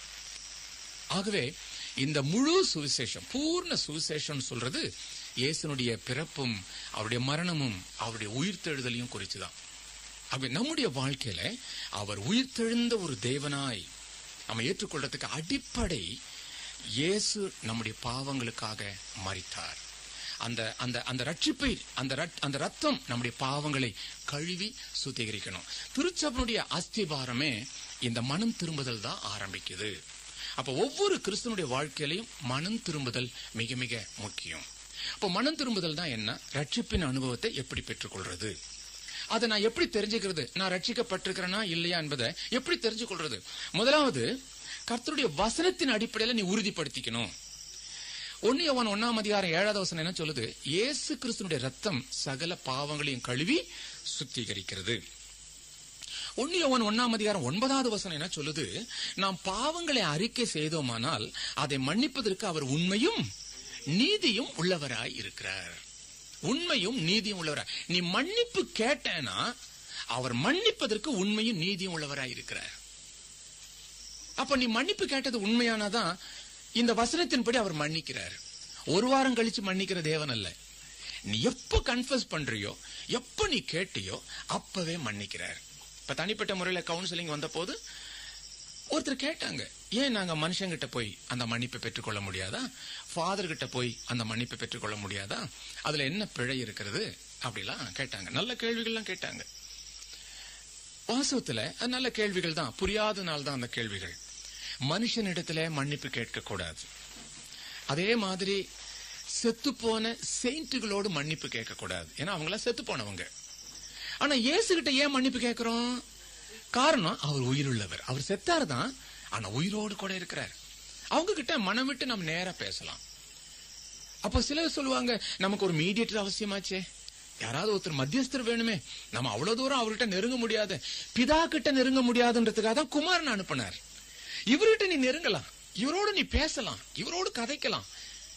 S2: ஆகவே இந்த முழு சுவிசேஷம் பூர்ண சுவிசேஷம் சொல்றது இயேசுனுடைய பிறப்பும் அவருடைய மரணமும் அவருடைய உயிர்த்தெழுதலையும் குறிச்சுதான் ஆகவே நம்முடைய வாழ்க்கையில அவர் உயிர்த்தெழுந்த ஒரு தேவனாய் நம்ம ஏற்றுக்கொள்றதுக்கு அடிப்படை இயேசு நம்முடைய பாவங்களுக்காக மரித்தார் அந்த அந்த அந்த ரட்சிப்பை அந்த ரட்- அந்த ரத்தம் நம்முடைய பாவங்களை கழுவி சுத்திகரிக்கணும் திருச்சபனுடைய அஸ்திபாரமே இந்த மனம் திரும்புதல் தான் ஆரம்பிக்குது அப்ப ஒவ்வொரு கிறிஸ்தனுடைய வாழ்க்கையிலையும் மனம் திரும்புதல் மிக மிக முக்கியம் அப்போ மனம் திரும்புதல் தான் என்ன ரட்சிப்பின் அனுபவத்தை எப்படி பெற்றுக்கொள்றது அதை நான் எப்படி தெரிஞ்சுக்கிறது நான் ரட்சிக்கப்பட்டிருக்கிறேனா இல்லையா என்பதை எப்படி தெரிஞ்சு கொள்றது முதலாவது கர்த்தருடைய வசனத்தின் அடிப்படையில நீ உறுதிப்படுத்திக்கணும் ஒன்னு அவன் ஒன்னாம் அதிகாரம் ஏழாவது வசனம் என்ன சொல்லுது இயேசு கிறிஸ்துனுடைய ரத்தம் சகல பாவங்களையும் கழுவி சுத்திகரிக்கிறது ஒன்னு அவன் ஒன்னாம் அதிகாரம் ஒன்பதாவது வசனம் என்ன சொல்லுது நாம் பாவங்களை அறிக்கை செய்தோமானால் அதை மன்னிப்பதற்கு அவர் உண்மையும் நீதியும் உள்ளவராய் இருக்கிறார் உண்மையும் நீதியும் உள்ளவராய் நீ மன்னிப்பு கேட்டேனா அவர் மன்னிப்பதற்கு உண்மையும் நீதியும் உள்ளவராய் இருக்கிறார் அப்ப நீ மன்னிப்பு கேட்டது உண்மையானதான் இந்த வசனத்தின்படி அவர் மன்னிக்கிறார் ஒரு வாரம் கழிச்சு மன்னிக்கிற தேவன் அல்ல நீ எப்ப கன்ஃபஸ் பண்றியோ எப்ப நீ கேட்டியோ அப்பவே மன்னிக்கிறார் இப்ப தனிப்பட்ட முறையில கவுன்சிலிங் வந்த போது ஒருத்தர் கேட்டாங்க ஏன் நாங்க மனுஷங்கிட்ட போய் அந்த மன்னிப்பை பெற்றுக்கொள்ள முடியாதா ஃபாதர் கிட்ட போய் அந்த மன்னிப்பை பெற்றுக்கொள்ள முடியாதா அதுல என்ன பிழை இருக்கிறது அப்படிலாம் கேட்டாங்க நல்ல கேள்விகள்லாம் கேட்டாங்க வாசவத்துல அது நல்ல கேள்விகள் தான் புரியாதனால தான் அந்த கேள்விகள் மனுஷனிடத்துல மன்னிப்பு கேட்க கூடாது அதே மாதிரி செத்து போன செயின்ட்டுகளோடு மன்னிப்பு கேட்க கூடாது ஏன்னா அவங்களாம் செத்து போனவங்க ஆனா இயேசு கிட்ட ஏன் மன்னிப்பு கேட்கிறோம் காரணம் அவர் உயிருள்ளவர் அவர் செத்தார் தான் ஆனா உயிரோடு கூட இருக்கிறார் அவங்க கிட்ட மனம் விட்டு நம்ம நேரா பேசலாம் அப்போ சிலர் சொல்லுவாங்க நமக்கு ஒரு மீடியேட்டர் அவசியமாச்சே யாராவது ஒருத்தர் மத்தியஸ்தர் வேணுமே நம்ம அவ்வளவு தூரம் அவர்கிட்ட நெருங்க முடியாது பிதா கிட்ட நெருங்க முடியாதுன்றதுக்காக தான் குமாரன் அனுப்பினார் இவர்கிட்ட நீ நெருங்கலாம் இவரோடு நீ பேசலாம் இவரோடு கதைக்கலாம்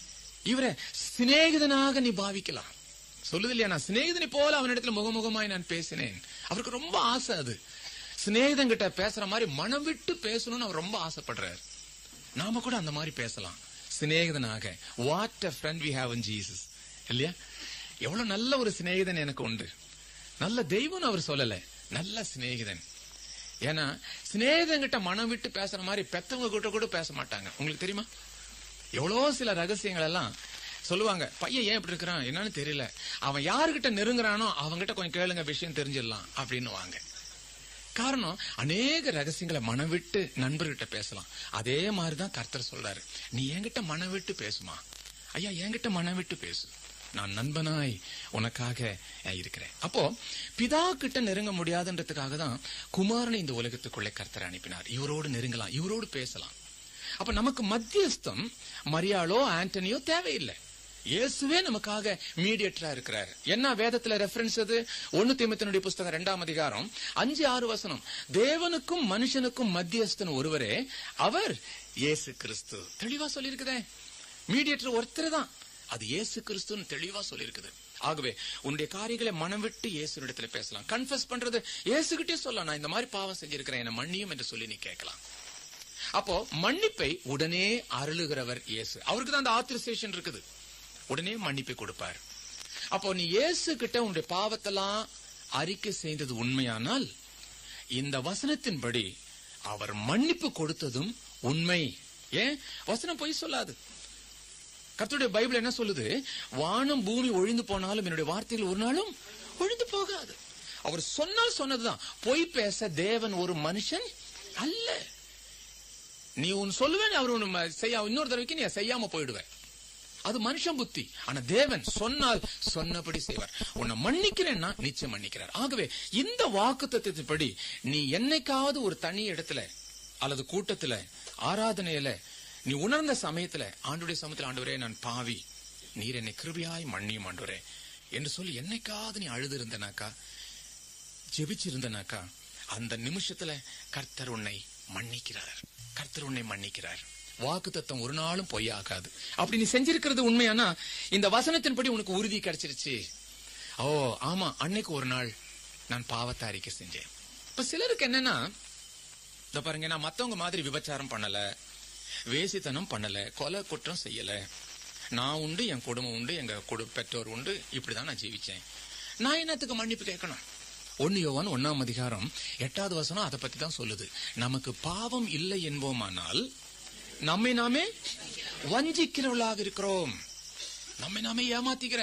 S2: இவரை சிநேகிதனாக நீ பாவிக்கலாம் சொல்லுது இல்லையா நான் சிநேகிதனை போல அவனிடத்துல முகமுகமாய் நான் பேசினேன் அவருக்கு ரொம்ப ஆசை அது சிநேகிதன் கிட்ட பேசுற மாதிரி மனம் விட்டு பேசணும்னு அவர் ரொம்ப ஆசைப்படுறாரு நாம கூட அந்த மாதிரி பேசலாம் சிநேகிதனாக what a friend we have in Jesus இல்லையா எவ்வளவு நல்ல ஒரு சிநேகிதன் எனக்கு உண்டு நல்ல தெய்வம்னு அவர் சொல்லல நல்ல சிநேகிதன் ஏன்னா சிநேகிதன் கிட்ட மனம் விட்டு பேசுற மாதிரி பெத்தவங்க கிட்ட கூட பேச மாட்டாங்க உங்களுக்கு தெரியுமா எவ்வளோ சில ரகசியங்கள் எல்லாம் சொல்லுவாங்க பையன் ஏன் இப்படி இருக்கிறான் என்னன்னு தெரியல அவன் யாருகிட்ட நெருங்குறானோ அவங்கிட்ட கொஞ்சம் கேளுங்க விஷயம் தெரிஞ்சிடலாம் அப்படின்னு வாங்க காரணம் அநேக ரகசியங்களை மனம் விட்டு நண்பர்கிட்ட பேசலாம் அதே மாதிரிதான் கர்த்தர் சொல்றாரு நீ என்கிட்ட மனம் விட்டு பேசுமா ஐயா என்கிட்ட மனம் விட்டு பேசு நான் நண்பனாய் உனக்காக அஹ், இருக்கிறேன் அப்போ பிதா கிட்ட நெருங்க முடியாதுன்றதுக்காக தான் குமாரனை இந்த உலகத்துக்குள்ளே கர்த்தர் அனுப்பினார் இவரோடு நெருங்கலாம் இவரோடு பேசலாம் அப்ப நமக்கு மத்தியஸ்தம் மரியாளோ ஆண்டனியோ தேவையில்லை இயேசுவே நமக்காக மீடியேட்டரா இருக்கிறார் என்ன வேதத்துல ரெஃபரன்ஸ் அது ஒன்னு தீமத்தினுடைய புஸ்தகம் இரண்டாம் அதிகாரம் அஞ்சு ஆறு வசனம் தேவனுக்கும் மனுஷனுக்கும் மத்தியஸ்தன் ஒருவரே அவர் இயேசு கிறிஸ்து தெளிவா சொல்லியிருக்குதே மீடியேட்டர் ஒருத்தர் தான் அது இயேசு கிறிஸ்துன்னு தெளிவா சொல்லியிருக்குது ஆகவே உன்னுடைய காரியங்களை மனம் விட்டு இயேசுனிடத்துல பேசலாம் கன்ஃபஸ் பண்றது இயேசுகிட்டே சொல்லலாம் நான் இந்த மாதிரி பாவம் செஞ்சிருக்கிறேன் என்ன மன்னியும் என்று சொல்லி நீ கேட்கலாம் அப்போ மன்னிப்பை உடனே அருளுகிறவர் இயேசு அவருக்கு தான் அந்த ஆத்திரசேஷன் இருக்குது உடனே மன்னிப்பை கொடுப்பார் அப்போ நீ இயேசு கிட்ட உன்னுடைய பாவத்தெல்லாம் அறிக்கை செய்தது உண்மையானால் இந்த வசனத்தின்படி அவர் மன்னிப்பு கொடுத்ததும் உண்மை ஏன் வசனம் பொய் சொல்லாது கர்த்தருடைய பைபிள் என்ன சொல்லுது வானம் பூமி ஒழிந்து போனாலும் என்னுடைய வார்த்தைகள் ஒரு நாளும் ஒழிந்து போகாது அவர் சொன்னால் சொன்னதுதான் பொய் பேச தேவன் ஒரு மனுஷன் அல்ல நீ உன் சொல்லுவேன் அவர் உன்னை ம- செய்ய இன்னொரு தடவைக்கு நீ செய்யாம போயிடுவ அது மனுஷன் புத்தி ஆனா தேவன் சொன்னால் சொன்னபடி செய்வார் உன்னை மன்னிக்கிறேன்னா நிச்சயம் மன்னிக்கிறார் ஆகவே இந்த வாக்கு நீ என்னைக்காவது ஒரு தனி இடத்துல அல்லது கூட்டத்துல ஆராதனையில நீ உணர்ந்த சமயத்துல ஆண்டுடைய சமயத்துல ஆண்டவரே நான் பாவி நீர் என்னை கிருபியாய் மன்னியும் ஆண்டவரே என்று சொல்லி என்னைக்காவது நீ அழுது இருந்தனாக்கா ஜெபிச்சிருந்தனாக்கா அந்த நிமிஷத்துல கர்த்தர் உன்னை மன்னிக்கிறார் கர்த்தர் உன்னை மன்னிக்கிறார் வாக்கு தத்தம் ஒரு நாளும் பொய்யாகாது அப்படி நீ செஞ்சிருக்கிறது உண்மையானா இந்த வசனத்தின்படி உனக்கு உறுதி கிடைச்சிருச்சு ஓ ஆமா அன்னைக்கு ஒரு நாள் நான் பாவத்தை அறிக்கை செஞ்சேன் இப்ப சிலருக்கு என்னன்னா இந்த பாருங்க நான் மத்தவங்க மாதிரி விபச்சாரம் பண்ணல வேசித்தனம் பண்ணல கொலை குற்றம் செய்யல நான் உண்டு என் குடும்பம் உண்டு எங்க குடு பெற்றோர் உண்டு இப்படிதான் நான் ஜீவிச்சேன் நான் என்னத்துக்கு மன்னிப்பு கேட்கணும் ஒன்னு யோவான் ஒன்னாம் அதிகாரம் எட்டாவது வசனம் அதை பத்தி தான் சொல்லுது நமக்கு பாவம் இல்லை என்போமானால் நம்மை நாமே வஞ்சிக்கிறவர்களாக இருக்கிறோம் நம்மை நாமே ஏமாத்திக்கிற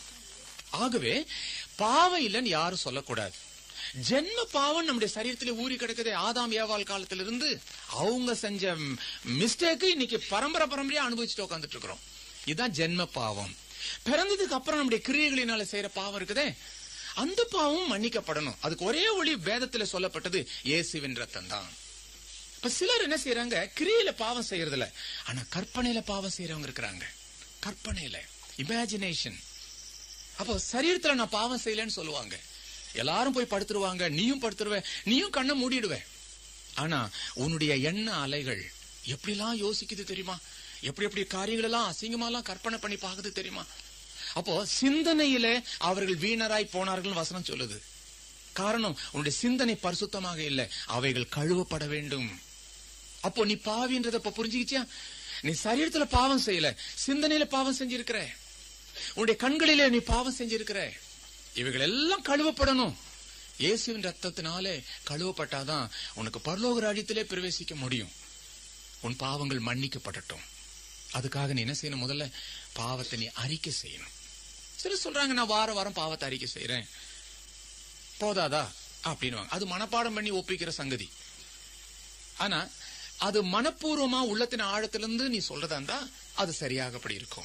S2: ஆகவே பாவம் இல்லைன்னு யாரும் சொல்லக்கூடாது ஜென்ம பாவம் நம்முடைய சரீரத்தில் ஊறி கிடக்குதே ஆதாம் ஏவாள் காலத்திலிருந்து அவங்க செஞ்ச மிஸ்டேக்கு இன்னைக்கு பரம்பரை பரம்பரையா அனுபவிச்சுட்டு உட்காந்துட்டு இருக்கிறோம் இதுதான் ஜென்ம பாவம் பிறந்ததுக்கு அப்புறம் நம்முடைய கிரியைகளினால செய்யற பாவம் இருக்குதே அந்த பாவம் மன்னிக்கப்படணும் அதுக்கு ஒரே ஒளி வேதத்துல சொல்லப்பட்டது இயேசுவின் ரத்தம் தான் இப்ப சிலர் என்ன செய்யறாங்க கிரியில பாவம் செய்யறதுல ஆனா கற்பனையில பாவம் செய்யறவங்க இருக்கிறாங்க கற்பனையில இமேஜினேஷன் அப்போ சரீரத்துல நான் பாவம் செய்யலன்னு சொல்லுவாங்க எல்லாரும் போய் படுத்துருவாங்க நீயும் படுத்துருவ நீயும் கண்ணை மூடிடுவ ஆனா உன்னுடைய எண்ண அலைகள் எப்படிலாம் யோசிக்குது தெரியுமா எப்படி எப்படி காரியங்கள் எல்லாம் அசிங்கமாலாம் கற்பனை பண்ணி பாக்குது தெரியுமா அப்போ சிந்தனையில அவர்கள் வீணராய் போனார்கள் வசனம் சொல்லுது காரணம் உன்னுடைய சிந்தனை பரிசுத்தமாக இல்லை அவைகள் கழுவப்பட வேண்டும் அப்போ நீ பாவின்றத இப்ப புரிஞ்சுக்கிச்சியா நீ சரீரத்துல பாவம் செய்யல சிந்தனையில பாவம் செஞ்சிருக்கிற உன்னுடைய கண்களிலே நீ பாவம் செஞ்சிருக்கிற இவைகள் எல்லாம் கழுவப்படணும் இயேசுவின் ரத்தத்தினாலே கழுவப்பட்டாதான் உனக்கு பரலோக ராஜ்யத்திலே பிரவேசிக்க முடியும் உன் பாவங்கள் மன்னிக்கப்படட்டும் அதுக்காக நீ என்ன செய்யணும் முதல்ல பாவத்தை நீ அறிக்கை செய்யணும் சில சொல்றாங்க நான் வார வாரம் பாவத்தை அறிக்கை செய்யறேன் போதாதா அப்படின்னு அது மனப்பாடம் பண்ணி ஒப்பிக்கிற சங்கதி ஆனா அது மனப்பூர்வமா உள்ளத்தின் ஆழத்திலிருந்து நீ சொல்றதா இருந்தா அது சரியாக அப்படி இருக்கும்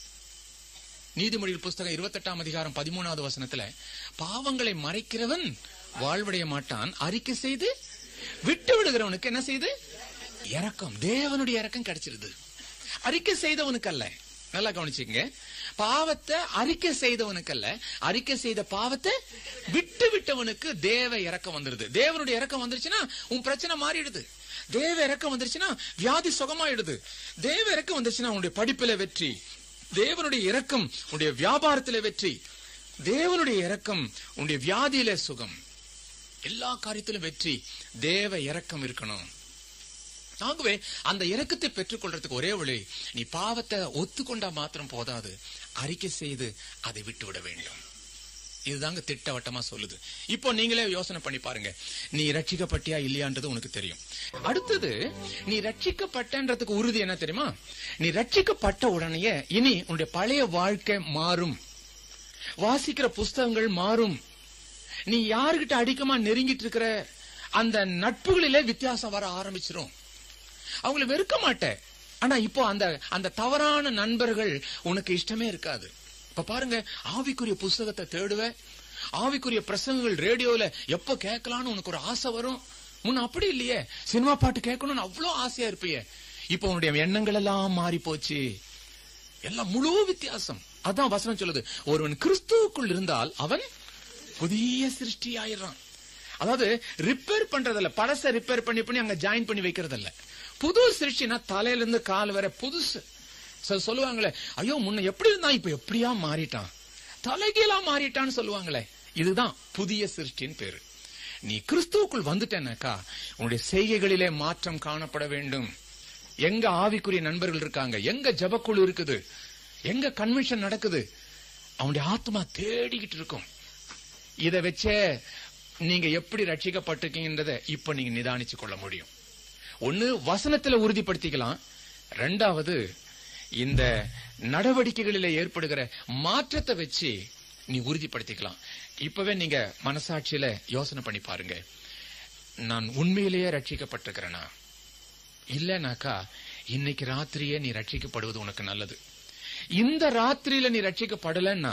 S2: நீதிமொழிகள் புஸ்தகம் இருபத்தெட்டாம் அதிகாரம் பதிமூணாவது வசனத்துல பாவங்களை மறைக்கிறவன் வாழ்வடைய மாட்டான் அறிக்கை செய்து விட்டு விடுகிறவனுக்கு என்ன செய்து இரக்கம் தேவனுடைய இரக்கம் கிடைச்சிருது அறிக்கை செய்தவனுக்கு அல்ல நல்லா கவனிச்சுங்க பாவத்தை அறிக்கை செய்தவனுக்கு அல்ல அறிக்கை செய்த பாவத்தை விட்டு விட்டவனுக்கு தேவ இறக்கம் வந்துருது தேவனுடைய இறக்கம் வந்துருச்சுன்னா உன் பிரச்சனை மாறிடுது தேவ இறக்கம் வந்துருச்சுன்னா வியாதி சுகமாயிடுது தேவ இறக்கம் வந்துருச்சுன்னா உன்னுடைய படிப்பில வெற்றி தேவனுடைய இரக்கம் உன்னுடைய வியாபாரத்தில வெற்றி தேவனுடைய இரக்கம் உன்னுடைய வியாதியில சுகம் எல்லா காரியத்திலும் வெற்றி தேவ இரக்கம் இருக்கணும் ஆகவே அந்த இரக்கத்தை பெற்றுக்கொள்றதுக்கு ஒரே வழி நீ பாவத்தை ஒத்துக்கொண்டா மாத்திரம் போதாது அறிக்கை செய்து அதை விட்டுவிட வேண்டும் இதுதாங்க திட்டவட்டமா சொல்லுது இப்போ நீங்களே யோசனை பண்ணி பாருங்க நீ ரட்சிக்கப்பட்டியா இல்லையான்றது உனக்கு தெரியும் அடுத்தது நீ ரட்சிக்கப்பட்டன்றதுக்கு உறுதி என்ன தெரியுமா நீ ரட்சிக்கப்பட்ட உடனேயே இனி உன்னுடைய பழைய வாழ்க்கை மாறும் வாசிக்கிற புஸ்தகங்கள் மாறும் நீ யாருகிட்ட அடிக்கமா நெருங்கிட்டு இருக்கிற அந்த நட்புகளிலே வித்தியாசம் வர ஆரம்பிச்சிரும் அவங்கள வெறுக்க மாட்டேன் ஆனா இப்போ அந்த அந்த தவறான நண்பர்கள் உனக்கு இஷ்டமே இருக்காது இப்ப பாருங்க ஆவிக்குரிய புஸ்தகத்தை தேடுவ ஆவிக்குரிய பிரசங்கங்கள் ரேடியோல எப்ப கேட்கலாம்னு உனக்கு ஒரு ஆசை வரும் முன்ன அப்படி இல்லையே சினிமா பாட்டு கேட்கணும்னு அவ்வளவு ஆசையா இருப்பியே இப்போ உன்னுடைய எண்ணங்கள் எல்லாம் மாறி போச்சு எல்லாம் முழு வித்தியாசம் அதான் வசனம் சொல்லுது ஒருவன் கிறிஸ்துவுக்குள் இருந்தால் அவன் புதிய சிருஷ்டி ஆயிடுறான் அதாவது ரிப்பேர் பண்றதில்ல பழச ரிப்பேர் பண்ணி பண்ணி அங்க ஜாயின் பண்ணி வைக்கிறதில்ல புது சிருஷ்டினா தலையில இருந்து கால் வர புதுசு சிலர் சொல்லுவாங்களே ஐயோ முன்ன எப்படி இருந்தான் இப்ப எப்படியா மாறிட்டான் தலைகீழா மாறிட்டான்னு சொல்லுவாங்களே இதுதான் புதிய சிருஷ்டின் பேரு நீ கிறிஸ்துவுக்குள் வந்துட்டேனாக்கா உன்னுடைய செய்கைகளிலே மாற்றம் காணப்பட வேண்டும் எங்க ஆவிக்குரிய நண்பர்கள் இருக்காங்க எங்க ஜபக்குழு இருக்குது எங்க கன்வென்ஷன் நடக்குது அவனுடைய ஆத்மா தேடிக்கிட்டு இருக்கும் இதை வச்சே நீங்க எப்படி ரட்சிக்கப்பட்டிருக்கீங்கன்றத இப்ப நீங்க நிதானிச்சு கொள்ள முடியும் ஒண்ணு வசனத்துல உறுதிப்படுத்திக்கலாம் ரெண்டாவது இந்த நடவடிக்கைகளில ஏற்படுகிற மாற்றத்தை வச்சு நீ உறுதிப்படுத்திக்கலாம் இப்பவே நீங்க மனசாட்சியில யோசனை பண்ணி பாருங்க நான் உண்மையிலேயே ரட்சிக்கப்பட்டிருக்கிறேனா இல்லனாக்கா இன்னைக்கு ராத்திரியே நீ ரட்சிக்கப்படுவது உனக்கு நல்லது இந்த ராத்திரியில நீ ரட்சிக்கப்படலன்னா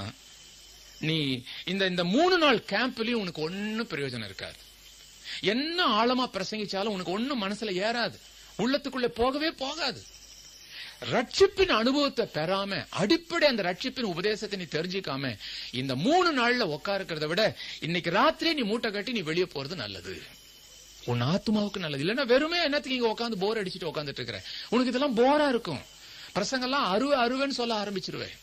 S2: நீ இந்த இந்த மூணு நாள் கேம்ப்லயும் உனக்கு ஒன்னும் பிரயோஜனம் இருக்காது என்ன ஆழமா பிரசங்கிச்சாலும் உனக்கு ஒன்னும் மனசுல ஏறாது உள்ளத்துக்குள்ள போகவே போகாது ரட்சிப்பின் அனுபவத்தை பெறாம அடிப்படை அந்த ரட்சிப்பின் உபதேசத்தை நீ தெரிஞ்சுக்காம இந்த மூணு நாள்ல உட்காருக்கிறத விட இன்னைக்கு ராத்திரி நீ மூட்டை கட்டி நீ வெளியே போறது நல்லது உன் ஆத்மாவுக்கு நல்லது இல்லன்னா வெறுமே என்னத்துக்கு இங்க உட்காந்து போர் அடிச்சுட்டு உட்காந்துட்டு இருக்கிற உனக்கு இதெல்லாம் போரா இருக்கும் பிரசங்கெல்லாம் அருவ அருவன்னு சொல்ல ஆரம்பிச்சிருவேன்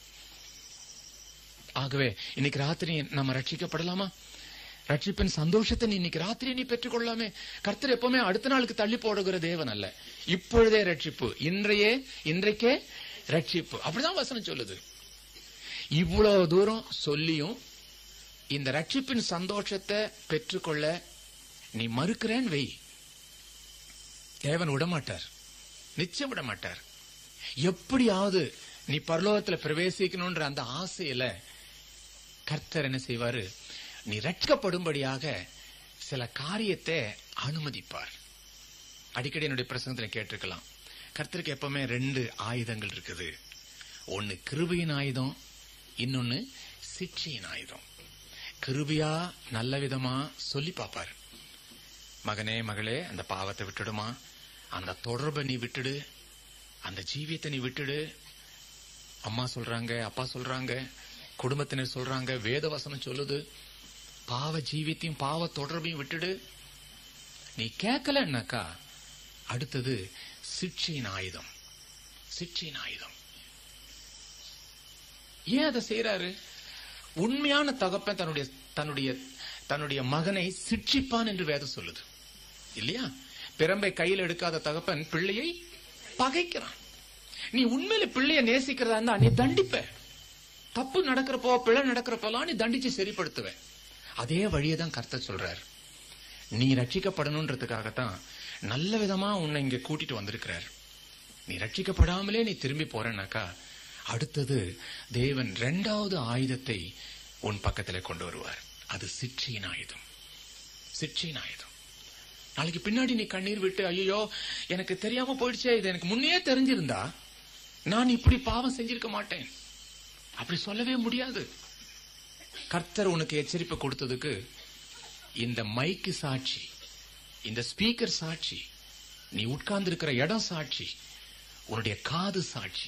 S2: ஆகவே இன்னைக்கு ராத்திரி நம்ம ரட்சிக்கப்படலாமா ரட்சிப்பின் சந்தோஷத்தை நீ இன்னைக்கு ராத்திரி நீ பெற்றுக்கொள்ளாமே கர்த்தர் எப்பவுமே அடுத்த நாளுக்கு தள்ளி போடுகிற தேவன் அல்ல இப்பொழுதே ரட்சிப்பு இன்றையே இன்றைக்கே ரட்சிப்பு அப்படிதான் வசனம் சொல்லுது இவ்வளவு தூரம் சொல்லியும் இந்த ரட்சிப்பின் சந்தோஷத்தை பெற்றுக்கொள்ள நீ மறுக்கிறேன்னு வை தேவன் விடமாட்டார் நிச்சயம் விட மாட்டார் எப்படியாவது நீ பரலோகத்துல பிரவேசிக்கணும்ன்ற அந்த ஆசையில கர்த்தர் என்ன செய்வாரு நீ ரட்சிக்கப்படும்படியாக சில காரியத்தை அனுமதிப்பார் அடிக்கடி என்னுடைய பிரசங்கத்துல கேட்டிருக்கலாம் கர்த்தருக்கு எப்பவுமே ரெண்டு ஆயுதங்கள் இருக்குது ஒன்னு கிருபையின் ஆயுதம் இன்னொன்னு சிக்ஷையின் ஆயுதம் கிருபியா நல்ல விதமா சொல்லி பார்ப்பார் மகனே மகளே அந்த பாவத்தை விட்டுடுமா அந்த தொடர்பை நீ விட்டுடு அந்த ஜீவியத்தை நீ விட்டுடு அம்மா சொல்றாங்க அப்பா சொல்றாங்க குடும்பத்தினர் சொல்றாங்க வேத வசனம் சொல்லுது பாவ ஜீவியத்தையும் பாவ தொடர்பையும் விட்டுடு நீ கேட்கலன்னாக்கா அடுத்தது சிக்ஷையின் ஆயுதம் சிக்ஷையின் ஆயுதம் ஏன் அதை செய்யறாரு உண்மையான தகப்பன் தன்னுடைய தன்னுடைய தன்னுடைய மகனை சிட்சிப்பான் என்று வேதம் சொல்லுது இல்லையா பிரம்பை கையில் எடுக்காத தகப்பன் பிள்ளையை பகைக்கிறான் நீ உண்மையில பிள்ளைய நேசிக்கிறதா இருந்தா நீ தண்டிப்ப தப்பு நடக்கிறப்போ பிழை நடக்கிறப்பெல்லாம் நீ தண்டிச்சு சரிப்படுத்துவ அதே வழியை தான் கர்த்தர் சொல்றார் நீ ரட்சிக்கப்படணுன்றதுக்காகத்தான் நல்ல விதமா உன்னை இங்க கூட்டிட்டு வந்திருக்கிறார் நீ ரட்சிக்கப்படாமலே நீ திரும்பி போறனாக்கா அடுத்தது தேவன் இரண்டாவது ஆயுதத்தை உன் பக்கத்துல கொண்டு வருவார் அது சிற்சியின் ஆயுதம் சிற்சியின் ஆயுதம் நாளைக்கு பின்னாடி நீ கண்ணீர் விட்டு ஐயோ எனக்கு தெரியாம போயிடுச்சே இது எனக்கு முன்னே தெரிஞ்சிருந்தா நான் இப்படி பாவம் செஞ்சிருக்க மாட்டேன் அப்படி சொல்லவே முடியாது கர்த்தர் உனக்கு எச்சரிப்பு கொடுத்ததுக்கு இந்த மைக்கு சாட்சி இந்த ஸ்பீக்கர் சாட்சி நீ உட்கார்ந்து இருக்கிற இடம் சாட்சி உன்னுடைய காது சாட்சி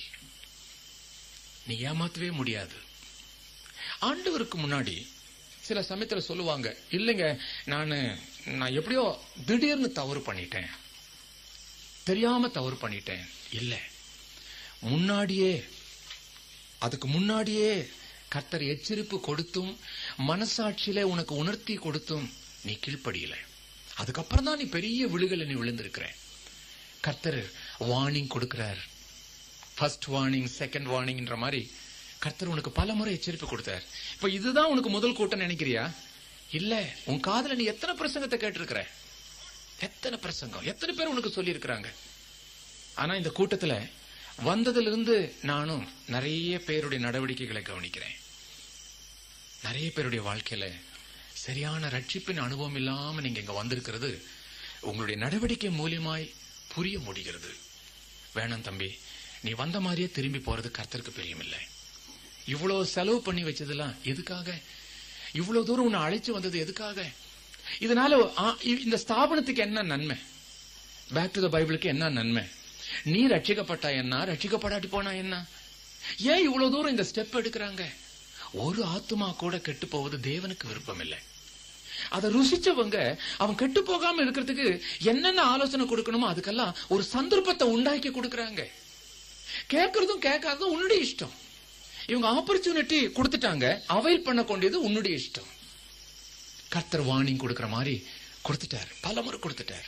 S2: நீ ஏமாத்தவே முடியாது ஆண்டவருக்கு முன்னாடி சில சமயத்துல சொல்லுவாங்க இல்லைங்க நானு நான் எப்படியோ திடீர்னு தவறு பண்ணிட்டேன் தெரியாம தவறு பண்ணிட்டேன் இல்ல முன்னாடியே அதுக்கு முன்னாடியே கர்த்தர் எச்சரிப்பு கொடுத்தும் மனசாட்சியில உனக்கு உணர்த்தி கொடுத்தும் நீ கீழ்ப்படியல அதுக்கப்புறம் தான் நீ பெரிய விழுகல நீ விழுந்திருக்கிற கர்த்தர் வார்னிங் கொடுக்கிறார் ஃபர்ஸ்ட் வார்னிங் செகண்ட் வார்னிங்ன்ற மாதிரி கர்த்தர் உனக்கு பல முறை எச்சரிப்பு கொடுத்தார் இப்ப இதுதான் உனக்கு முதல் கூட்டம் நினைக்கிறியா இல்ல உன் காதுல நீ எத்தனை பிரசங்கத்தை கேட்டிருக்கிற எத்தனை பிரசங்கம் எத்தனை பேர் உனக்கு சொல்லி இருக்கிறாங்க ஆனா இந்த கூட்டத்துல வந்ததுல இருந்து நானும் நிறைய பேருடைய நடவடிக்கைகளை கவனிக்கிறேன் நிறைய பேருடைய வாழ்க்கையில சரியான ரட்சிப்பின் அனுபவம் இல்லாம நீங்க இங்க வந்திருக்கிறது உங்களுடைய நடவடிக்கை மூலியமாய் புரிய முடிகிறது வேணாம் தம்பி நீ வந்த மாதிரியே திரும்பி போறது கர்த்தருக்கு பிரியமில்லை இவ்வளவு செலவு பண்ணி வச்சதெல்லாம் எதுக்காக இவ்வளவு தூரம் உன்னை அழைச்சு வந்தது எதுக்காக இதனால ஆ, இ- இந்த ஸ்தாபனத்துக்கு என்ன நன்மை பேக் டு த பைபிளுக்கு என்ன நன்மை நீ ரட்சிக்கப்பட்டா என்ன ரட்சிக்கப்படாட்டி போனா என்ன ஏன் இவ்வளவு தூரம் இந்த ஸ்டெப் எடுக்கிறாங்க ஒரு ஆத்துமா கூட கெட்டு போவது தேவனுக்கு விருப்பம் இல்லை அதை ருசிச்சவங்க அவன் கெட்டு போகாம இருக்கிறதுக்கு என்னென்ன ஆலோசனை கொடுக்கணுமோ அதுக்கெல்லாம் ஒரு சந்தர்ப்பத்தை உண்டாக்கி கொடுக்கறாங்க கேட்கறதும் கேட்காததும் உன்னுடைய இஷ்டம் இவங்க ஆப்பர்ச்சுனிட்டி கொடுத்துட்டாங்க அவைல் பண்ண கொண்டியது உன்னுடைய இஷ்டம் கர்த்தர் வார்னிங் கொடுக்கிற மாதிரி கொடுத்துட்டாரு பல முறை கொடுத்துட்டாரு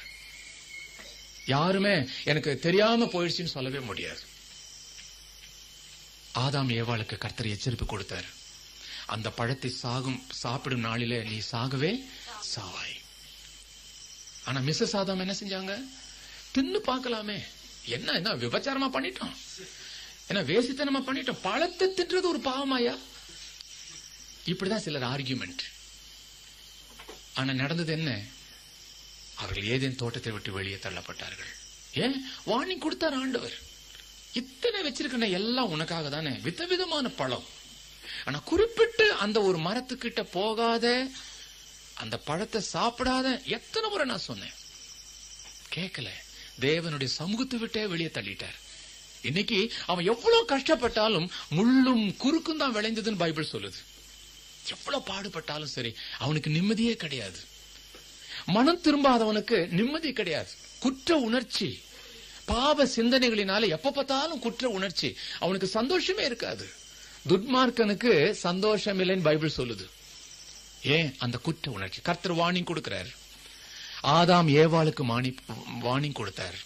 S2: யாருமே எனக்கு தெரியாம போயிடுச்சுன்னு சொல்லவே முடியாது ஆதாம் ஏவாளுக்கு கர்த்தர் எச்சரிப்பு கொடுத்தார் அந்த பழத்தை சாகும் சாப்பிடும் நாளிலே நீ சாகவே சாவாய் ஆனா மிஸ்ஸஸ் ஆதாம் என்ன செஞ்சாங்க தின்னு பார்க்கலாமே என்ன என்ன விபச்சாரமா பண்ணிட்டோம் என்ன வேசித்தனமா பண்ணிட்டோம் பழத்தை தின்றது ஒரு பாவமாயா இப்படிதான் சிலர் ஆர்கியூமெண்ட் ஆனா நடந்தது என்ன அவர்கள் ஏதேன் தோட்டத்தை விட்டு வெளியே தள்ளப்பட்டார்கள் ஏன் வார்னிங் கொடுத்தார் ஆண்டவர் இத்தனை வச்சிருக்கன எல்லாம் உனக்காக தானே விதவிதமான பழம் ஆனா குறிப்பிட்டு அந்த ஒரு மரத்துக்கிட்ட போகாத அந்த பழத்தை சாப்பிடாத எத்தனை முறை நான் சொன்னேன் கேட்கல தேவனுடைய சமூகத்தை விட்டே வெளியே தள்ளிட்டார் இன்னைக்கு அவன் எவ்வளவு கஷ்டப்பட்டாலும் முள்ளும் குறுக்கும் தான் விளைந்ததுன்னு பைபிள் சொல்லுது எவ்வளவு பாடுபட்டாலும் சரி அவனுக்கு நிம்மதியே கிடையாது மனம் திரும்பாதவனுக்கு நிம்மதி கிடையாது குற்ற உணர்ச்சி பாவ சிந்தனைகளினால எப்ப பார்த்தாலும் குற்ற உணர்ச்சி அவனுக்கு சந்தோஷமே இருக்காது துன்மார்க்கனுக்கு சந்தோஷம் இல்லைன்னு பைபிள் சொல்லுது ஏன் அந்த குற்ற உணர்ச்சி கர்த்தர் வார்னிங் கொடுக்கிறார் ஆதாம் ஏவாளுக்கு மானி வார்னிங் கொடுத்தார்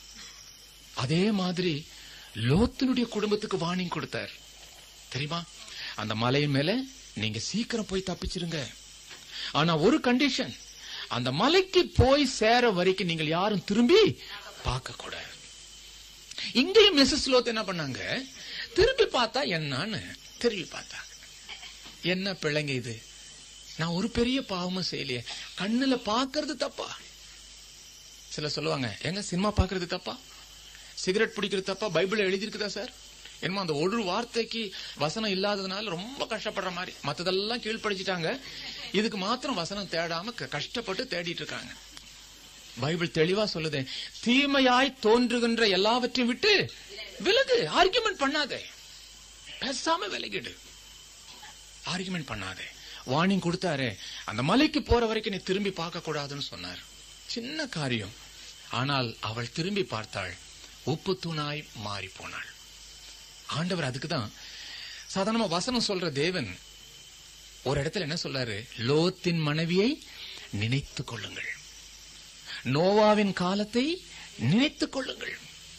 S2: அதே மாதிரி லோத்தினுடைய குடும்பத்துக்கு வார்னிங் கொடுத்தார் தெரியுமா அந்த மலையின் மேல நீங்க சீக்கிரம் போய் தப்பிச்சிருங்க ஆனா ஒரு கண்டிஷன் அந்த மலைக்கு போய் சேர வரைக்கும் நீங்கள் யாரும் திரும்பி பார்க்க கூடாது இங்கேயும் மிஸ்ஸஸ் லோத் என்ன பண்ணாங்க திரும்பி பார்த்தா என்னன்னு திரும்பி பார்த்தாங்க என்ன பிள்ளைங்க இது நான் ஒரு பெரிய பாவமும் செய்யலையே கண்ணுல பாக்குறது தப்பா சில சொல்லுவாங்க எங்க சினிமா பாக்குறது தப்பா சிகரெட் பிடிக்கிறது தப்பா பைபிள் எழுதியிருக்குதா சார் என்னமோ அந்த ஒரு வார்த்தைக்கு வசனம் இல்லாததுனால ரொம்ப கஷ்டப்படுற மாதிரி மத்ததெல்லாம் கீழ்ப்படிச்சிட்டாங்க இதுக்கு மாத்திரம் வசனம் தேடாம க- கஷ்டப்பட்டு தேடிட்டு இருக்காங்க பைபிள் தெளிவா சொல்லுது தீமையாய் தோன்றுகின்ற எல்லாவற்றையும் விட்டு விலகு ஆர்குமெண்ட் பண்ணாதே பேசாம விலகிடு ஆர்குமெண்ட் பண்ணாதே வார்னிங் கொடுத்தாரே அந்த மலைக்கு போற வரைக்கும் நீ திரும்பி பார்க்க கூடாதுன்னு சொன்னார் சின்ன காரியம் ஆனால் அவள் திரும்பி பார்த்தாள் உப்பு தூணாய் மாறி போனாள் ஆண்டவர் அதுக்குதான் சாதாரணமா வசனம் சொல்ற தேவன் ஒரு இடத்துல என்ன சொல்றாரு லோத்தின் மனைவியை நினைத்துக் கொள்ளுங்கள் நோவாவின் காலத்தை நினைத்துக் கொள்ளுங்கள்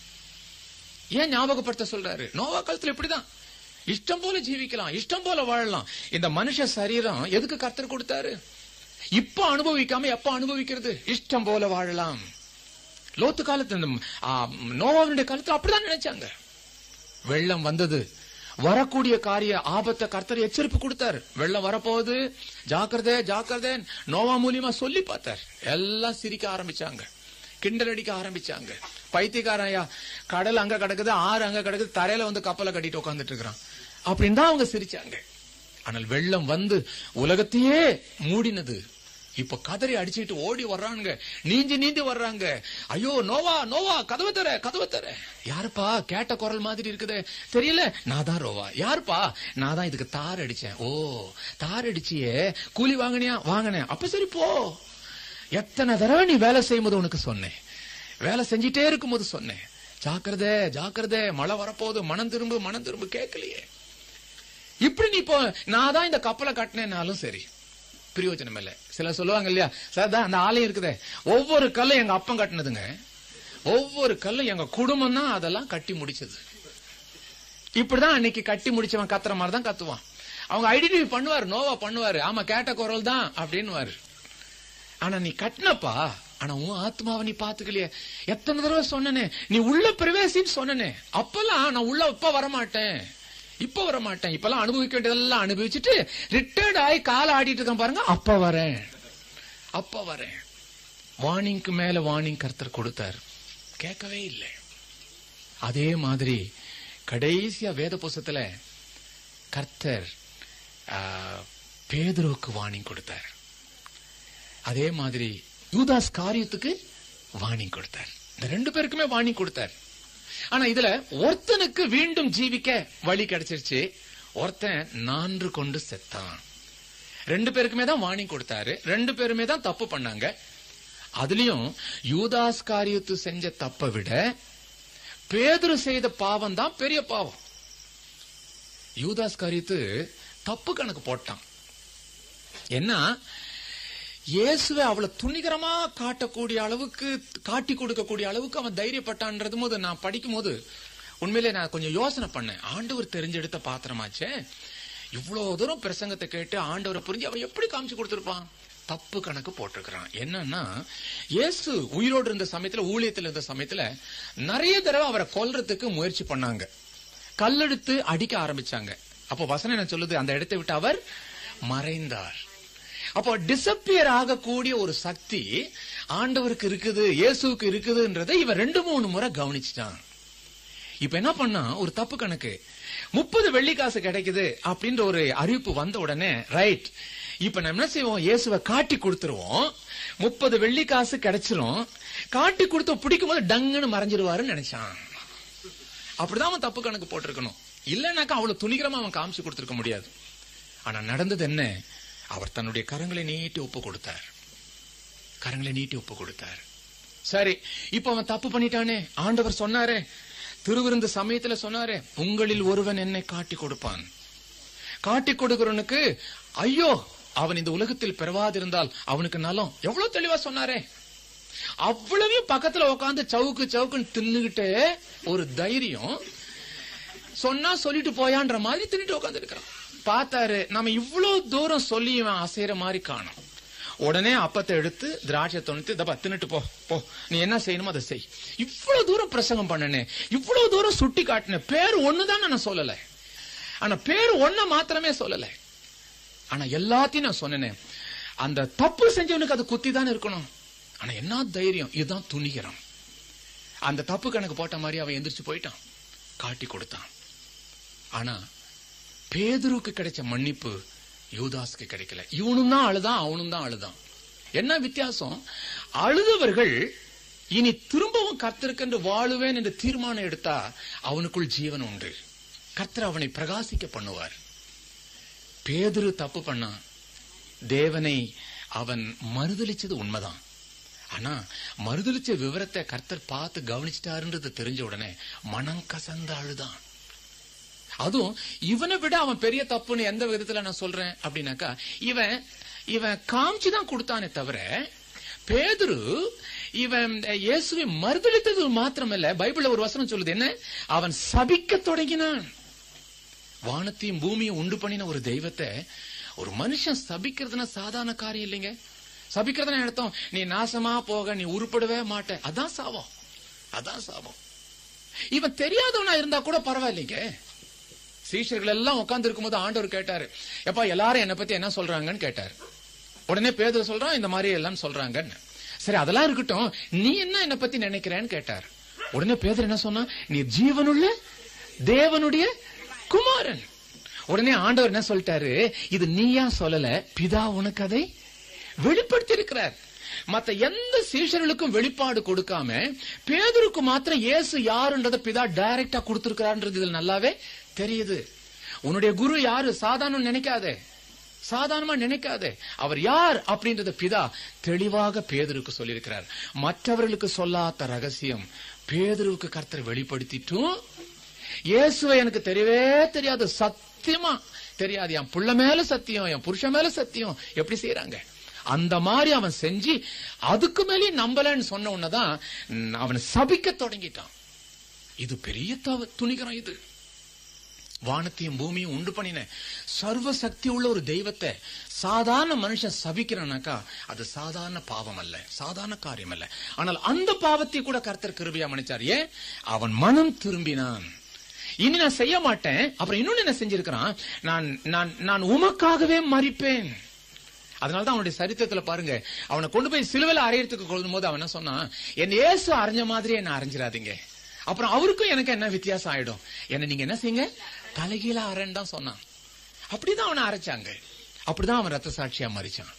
S2: ஏன் ஞாபகப்படுத்த சொல்றாரு நோவா காலத்துல இப்படிதான் இஷ்டம் போல ஜீவிக்கலாம் இஷ்டம் போல வாழலாம் இந்த மனுஷ சரீரம் எதுக்கு கர்த்தர் கொடுத்தாரு இப்ப அனுபவிக்காம எப்ப அனுபவிக்கிறது இஷ்டம் போல வாழலாம் லோத்து காலத்து இந்த, ஆ, நோவாவினுடைய காலத்துல அப்படிதான் நினைச்சாங்க வெள்ளம் வந்தது வரக்கூடிய காரிய ஆபத்தை கர்த்தர் எச்சரிப்பு கொடுத்தார் வெள்ளம் வரப்போகுது ஜாக்கிரதை ஜாக்கிரதை நோவா மூலியமா சொல்லி பார்த்தார் எல்லாம் சிரிக்க ஆரம்பிச்சாங்க கிண்டல் அடிக்க ஆரம்பிச்சாங்க பைத்தியக்காரன் ஐயா கடல் அங்க கிடக்குது ஆறு அங்க கிடக்குது தரையில வந்து கப்பலை கட்டிட்டு உட்கார்ந்துட்டு இருக்கிறான் அப்படின்னு தான் அவங்க சிரிச்சாங்க ஆனால் வெள்ளம் வந்து உலகத்தையே மூடினது இப்ப கதறி அடிச்சுட்டு ஓடி வர்றாங்க நீஞ்சி நீந்தி வர்றாங்க ஐயோ நோவா நோவா கதவை தர கதவை தர யாருப்பா கேட்ட குரல் மாதிரி இருக்குதே தெரியல நான் தான் ரோவா யாருப்பா நான் தான் இதுக்கு தார் அடிச்சேன் ஓ தார் அடிச்சியே கூலி வாங்கினியா வாங்கினேன் அப்ப சரி போ எத்தனை தடவை நீ வேலை செய்யும்போது உனக்கு சொன்னேன் வேலை செஞ்சிட்டே இருக்கும்போது சொன்னேன் ஜாக்கிரதை ஜாக்கிரதை மழை வரப்போகுது மனம் திரும்பு மனம் திரும்பு கேட்கலையே இப்படி நீ இப்போ நான் தான் இந்த கப்பலை கட்டினேனாலும் சரி பிரயோஜனம் இல்ல சில சொல்லுவாங்க இல்லையா சார் தான் அந்த ஆலயம் இருக்குதே ஒவ்வொரு கல்லும் எங்க அப்பன் கட்டினதுங்க ஒவ்வொரு கல்லும் எங்க குடும்பம் தான் அதெல்லாம் கட்டி முடிச்சது இப்படிதான் அன்னைக்கு கட்டி முடிச்சவன் கத்துற மாதிரி தான் கத்துவான் அவங்க ஐடென்டிஃபை பண்ணுவாரு நோவா பண்ணுவாரு ஆமா கேட்ட குரல் தான் அப்படின்னுவாரு ஆனா நீ கட்டினப்பா ஆனா உன் ஆத்மாவை நீ பாத்துக்கலையே எத்தனை தடவை சொன்னனே நீ உள்ள பிரவேசின்னு சொன்னனே அப்பெல்லாம் நான் உள்ள இப்ப வரமாட்டேன் இப்ப வரமாட்டேன் இப்பெல்லாம் அனுபவிக்க வேண்டியதெல்லாம் அனுபவிச்சுட்டு ரிட்டையர்ட் ஆகி கால ஆடிட்டு இருக்கேன் பாருங்க அப்ப வரேன் அப்ப வரேன் வார்னிங்க்கு மேல வார்னிங் கர்த்தர் கொடுத்தார் கேட்கவே இல்லை அதே மாதிரி கடைசியா வேத புஸ்தத்துல கர்த்தர் ஆ, பேதுருவுக்கு வார்னிங் கொடுத்தார் அதே மாதிரி யூதாஸ் காரியத்துக்கு வார்னிங் கொடுத்தார் இந்த ரெண்டு பேருக்குமே வார்னிங் கொடுத்தார் ஆனா இதுல ஒருத்தனுக்கு மீண்டும் ஜீவிக்க வழி கிடைச்சிருச்சு ஒருத்தன் நான்று கொண்டு செத்தான் ரெண்டு பேருக்குமே தான் வார்னிங் கொடுத்தாரு ரெண்டு பேருமே தான் தப்பு பண்ணாங்க அதுலயும் யூதாஸ் காரியத்து செஞ்ச தப்பை விட பேதுரு செய்த பாவம் தான் பெரிய பாவம் யூதாஸ் காரியத்து தப்பு கணக்கு போட்டான் என்ன இயேசுவை அவ்வளவு துணிகரமா காட்டக்கூடிய அளவுக்கு காட்டி கொடுக்கக்கூடிய அளவுக்கு அவன் தைரியப்பட்டான்றது போது நான் படிக்கும் போது உண்மையிலே நான் கொஞ்சம் யோசனை பண்ணேன் ஆண்டவர் தெரிஞ்செடுத்த பாத்திரமாச்சே இவ்வளவு தூரம் பிரசங்கத்தை கேட்டு ஆண்டவரை புரிஞ்சு அவன் எப்படி காமிச்சு கொடுத்திருப்பான் தப்பு கணக்கு போட்டிருக்கிறான் என்னன்னா இயேசு உயிரோடு இருந்த சமயத்துல ஊழியத்தில் இருந்த சமயத்துல நிறைய தடவை அவரை கொல்றதுக்கு முயற்சி பண்ணாங்க கல்லெடுத்து அடிக்க ஆரம்பிச்சாங்க அப்போ வசனம் என்ன சொல்லுது அந்த இடத்தை விட்டு அவர் மறைந்தார் அப்போ டிசப்பியர் ஆகக்கூடிய ஒரு சக்தி ஆண்டவருக்கு இருக்குது இயேசுவுக்கு இருக்குதுன்றதை இவன் ரெண்டு மூணு முறை கவனிச்சுட்டான் இப்ப என்ன பண்ணா ஒரு தப்பு கணக்கு முப்பது வெள்ளிக்காசு கிடைக்குது அப்படின்ற ஒரு அறிவிப்பு வந்த உடனே ரைட் இப்ப நம்ம என்ன செய்வோம் இயேசுவை காட்டி கொடுத்துருவோம் முப்பது வெள்ளிக்காசு கிடைச்சிரும் காட்டி கொடுத்து பிடிக்கும் போது டங்குன்னு மறைஞ்சிருவாருன்னு நினைச்சான் அப்படிதான் அவன் தப்பு கணக்கு போட்டிருக்கணும் இல்லைனாக்கா அவ்வளவு துணிகரமா அவன் காமிச்சு கொடுத்திருக்க முடியாது ஆனா நடந்தது என்ன அவர் தன்னுடைய கரங்களை நீட்டி ஒப்பு கொடுத்தார் கரங்களை நீட்டி ஒப்பு கொடுத்தார் சரி இப்ப அவன் தப்பு பண்ணிட்டானே ஆண்டவர் சொன்னாரே திருவிருந்து சமயத்துல சொன்னாரே உங்களில் ஒருவன் என்னை காட்டி கொடுப்பான் காட்டி கொடுக்கிறவனுக்கு ஐயோ அவன் இந்த உலகத்தில் பிறவாதிருந்தால் அவனுக்கு நலம் எவ்வளவு தெளிவா சொன்னாரே அவ்வளவையும் பக்கத்துல உட்காந்து சவுக்கு சவுக்குன்னு தின்னுகிட்டே ஒரு தைரியம் சொன்னா சொல்லிட்டு போயான்ற மாதிரி தின்னுட்டு உட்காந்து இருக்கிறான் பார்த்தாரு நம்ம இவ்வளவு தூரம் சொல்லி இவன் அசைற மாதிரி காணும் உடனே அப்பத்தை எடுத்து திராட்சை தொண்ணூத்தி தப்பா தின்னுட்டு போ போ நீ என்ன செய்யணுமோ அதை செய் இவ்வளவு தூரம் பிரசங்கம் பண்ணனே இவ்வளவு தூரம் சுட்டி காட்டின பேர் ஒண்ணுதான் நான் சொல்லல ஆனா பேர் ஒன்ன மாத்திரமே சொல்லல ஆனா எல்லாத்தையும் நான் சொன்னேன் அந்த தப்பு செஞ்சவனுக்கு அது குத்தி தான் இருக்கணும் ஆனா என்ன தைரியம் இதுதான் துணிகரம் அந்த தப்பு கணக்கு போட்ட மாதிரி அவன் எந்திரிச்சு போயிட்டான் காட்டி கொடுத்தான் ஆனா பேதுருக்கு கிடைச்ச மன்னிப்பு யூதாஸ்க்கு கிடைக்கல இவனும் தான் அழுதான் அவனும் தான் அழுதான் என்ன வித்தியாசம் அழுதவர்கள் இனி திரும்பவும் கர்த்தருக்கென்று வாழுவேன் என்று தீர்மானம் எடுத்தா அவனுக்குள் ஜீவன் உண்டு கர்த்தர் அவனை பிரகாசிக்க பண்ணுவார் பேதுரு தப்பு பண்ணான் தேவனை அவன் மறுதலிச்சது உண்மைதான் ஆனா மறுதலிச்ச விவரத்தை கர்த்தர் பார்த்து கவனிச்சிட்டாருன்றது தெரிஞ்ச உடனே மனம் கசந்த அழுதான் அதுவும் இவனை விட அவன் பெரிய தப்புன்னு எந்த விதத்துல நான் சொல்றேன் அப்படின்னாக்கா இவன் இவன் காமிச்சு தான் கொடுத்தானே தவிர பேதுரு இவன் இயேசுவை மறுதளித்தது மாத்திரமல்ல பைபிள்ல ஒரு வசனம் சொல்லுது என்ன அவன் சபிக்க தொடங்கினான் வானத்தையும் பூமியும் உண்டு பண்ணின ஒரு தெய்வத்தை ஒரு மனுஷன் சபிக்கிறதுனா சாதாரண காரியம் இல்லைங்க சபிக்கிறதுனா அர்த்தம் நீ நாசமா போக நீ உருப்படவே மாட்ட அதான் சாபம் அதான் சாபம் இவன் தெரியாதவனா இருந்தா கூட பரவாயில்லைங்க சீஷர்கள் எல்லாம் உட்கார்ந்து இருக்கும்போது ஆண்டவர் கேட்டாரு எப்பா எல்லாரும் என்ன பத்தி என்ன சொல்றாங்கன்னு கேட்டாரு உடனே பேதர் சொல்றான் இந்த மாதிரி எல்லாம் சொல்றாங்கன்னு சரி அதெல்லாம் இருக்கட்டும் நீ என்ன என்ன பத்தி நினைக்கிறேன்னு கேட்டார் உடனே பேதர் என்ன சொன்னா நீ ஜீவனுள்ள தேவனுடைய குமாரன் உடனே ஆண்டவர் என்ன சொல்லிட்டாரு இது நீயா சொல்லல பிதா உனக்கு அதை வெளிப்படுத்தி இருக்கிறார் மத்த எந்த சீஷர்களுக்கும் வெளிப்பாடு கொடுக்காம பேதருக்கு மாத்திரம் இயேசு யாருன்றத பிதா டைரக்டா கொடுத்திருக்கிறார்ன்றது இதுல நல்லாவே தெரியுது உன்னுடைய குரு யாரு சாதாரணம் நினைக்காதே சாதாரணமா நினைக்காதே அவர் யார் அப்படின்றத பிதா தெளிவாக பேதருக்கு சொல்லியிருக்கிறார் மற்றவர்களுக்கு சொல்லாத ரகசியம் பேதருக்கு கர்த்தர் வெளிப்படுத்திட்டும் இயேசுவை எனக்கு தெரியவே தெரியாது சத்தியமா தெரியாது என் புள்ள மேல சத்தியம் என் புருஷன் மேல சத்தியம் எப்படி செய்யறாங்க அந்த மாதிரி அவன் செஞ்சு அதுக்கு மேலே நம்பலன்னு சொன்ன உடனேதான் அவன் சபிக்க தொடங்கிட்டான் இது பெரிய தவ- துணிகரம் இது வானத்தையும் பூமியும் உண்டு பண்ணின சர்வ சக்தி உள்ள ஒரு தெய்வத்தை சாதாரண மனுஷன் சபிக்கிறானாக்கா அது சாதாரண பாவம் அல்ல சாதாரண காரியம் அல்ல ஆனால் அந்த பாவத்தை கூட கர்த்தர் கிருபையா மன்னிச்சார் ஏன் அவன் மனம் திரும்பினான் இனி நான் செய்ய மாட்டேன் அப்புறம் இன்னொன்னு என்ன செஞ்சிருக்கிறான் நான் நான் நான் உமக்காகவே மறிப்பேன் அதனாலதான் அவனுடைய சரித்திரத்துல பாருங்க அவனை கொண்டு போய் சிலுவையில அறையறதுக்கு கொள்ளும் போது அவன் என்ன சொன்னான் என் இயேசு அரைஞ்ச மாதிரி என்ன அரைஞ்சிடாதீங்க அப்புறம் அவருக்கும் எனக்கு என்ன வித்தியாசம் ஆயிடும் என்ன நீங்க என்ன செய்யுங்க தலைகீழ அரைன்னு தான் சொன்னான் அப்படிதான் அவனை அரைச்சாங்க அப்படிதான் அவன் ரத்த சாட்சியா மறிச்சான்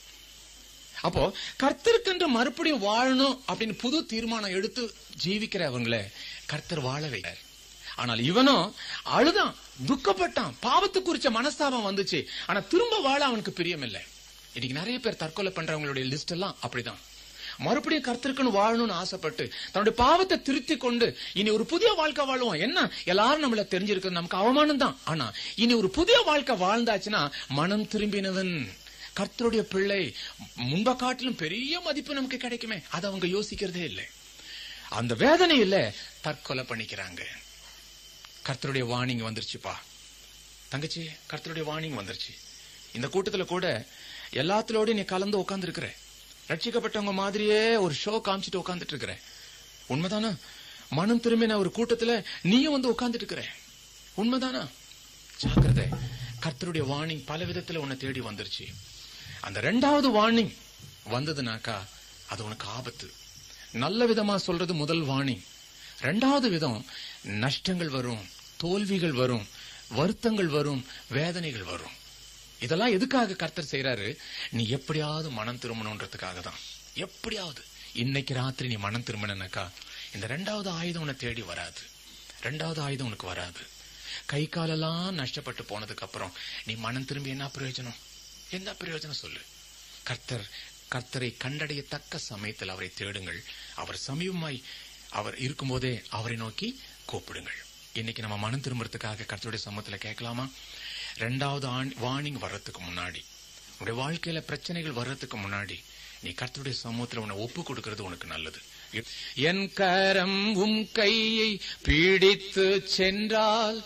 S2: அப்போ கர்த்தருக்கென்று மறுபடியும் வாழணும் அப்படின்னு புது தீர்மானம் எடுத்து ஜீவிக்கிறவங்கள கர்த்தர் வாழ வைக்கிறார் ஆனால் இவனும் அழுதான் துக்கப்பட்டான் பாவத்து குறிச்ச மனஸ்தாபம் வந்துச்சு ஆனா திரும்ப வாழ அவனுக்கு பிரியம் இல்லை இன்னைக்கு நிறைய பேர் தற்கொலை பண்றவங்களுடைய லிஸ்ட் எல்லாம் அப்படிதான் மறுபடியும் கர்த்தருக்குன்னு வாழணும்னு ஆசைப்பட்டு தன்னுடைய பாவத்தை திருத்தி கொண்டு இனி ஒரு புதிய வாழ்க்கை வாழுவோம் என்ன எல்லாரும் நம்மள தெரிஞ்சிருக்கு நமக்கு அவமானம் தான் ஆனா இனி ஒரு புதிய வாழ்க்கை வாழ்ந்தாச்சுன்னா மனம் திரும்பினவன் கர்த்தருடைய பிள்ளை முன்ப காட்டிலும் பெரிய மதிப்பு நமக்கு கிடைக்குமே அதை அவங்க யோசிக்கிறதே இல்லை அந்த வேதனையில தற்கொலை பண்ணிக்கிறாங்க கர்த்தருடைய வார்னிங் வந்துருச்சுப்பா தங்கச்சி கர்த்தருடைய வார்னிங் வந்துருச்சு இந்த கூட்டத்துல கூட எல்லாத்திலோடயும் நீ கலந்து உட்கார்ந்து ரட்சிக்கப்பட்டவங்க மாதிரியே ஒரு ஷோ காமிச்சிட்டு உட்கார்ந்துட்டு இருக்கிற உண்மைதானா மனம் திரும்பின ஒரு கூட்டத்துல நீயும் வந்து உட்கார்ந்துட்டு இருக்கிற உண்மைதானா ஜாக்கிரதை கர்த்தருடைய வார்னிங் பல விதத்துல உன்னை தேடி வந்துருச்சு அந்த ரெண்டாவது வார்னிங் வந்ததுனாக்கா அது உனக்கு ஆபத்து நல்ல விதமா சொல்றது முதல் வார்னிங் ரெண்டாவது விதம் நஷ்டங்கள் வரும் தோல்விகள் வரும் வருத்தங்கள் வரும் வேதனைகள் வரும் இதெல்லாம் எதுக்காக கர்த்தர் செய்யறாரு நீ எப்படியாவது மனம் திரும்பணுன்றதுக்காக தான் எப்படியாவது இன்னைக்கு ராத்திரி நீ மனம் திரும்பினாக்கா இந்த ரெண்டாவது ஆயுதம் உன்னை தேடி வராது ரெண்டாவது ஆயுதம் உனக்கு வராது கை காலெல்லாம் நஷ்டப்பட்டு போனதுக்கு அப்புறம் நீ மனம் திரும்பி என்ன பிரயோஜனம் என்ன பிரயோஜனம் சொல்லு கர்த்தர் கர்த்தரை கண்டடையத்தக்க சமயத்தில் அவரை தேடுங்கள் அவர் சமீபமாய் அவர் இருக்கும்போதே அவரை நோக்கி கூப்பிடுங்கள் இன்னைக்கு நம்ம மனம் திரும்புறதுக்காக கர்த்தருடைய சமூகத்துல கேட்கலாமா ரெண்டாவது வார்னிங் வர்றதுக்கு முன்னாடி உன்னுடைய வாழ்க்கையில பிரச்சனைகள் வர்றதுக்கு முன்னாடி நீ கர்த்தருடைய சமூகத்துல உன்னை ஒப்பு கொடுக்கிறது உனக்கு நல்லது என் கரம் உம் கையை பீடித்து சென்றால்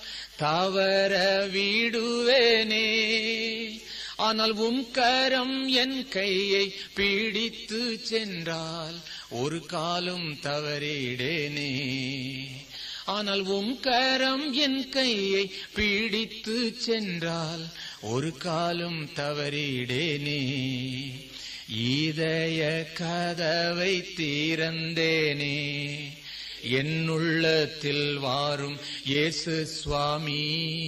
S2: தவற விடுவேனே ஆனால் உம் கரம் என் கையை பீடித்து சென்றால் ஒரு காலம் தவறிடேனே ஆனால் உம் கரம் என் கையை பீடித்து சென்றால் ஒரு காலம் தவறிடேனே இதய கதவை தீரந்தேனே என்னுள்ளத்தில் வாரும் இயேசு சுவாமி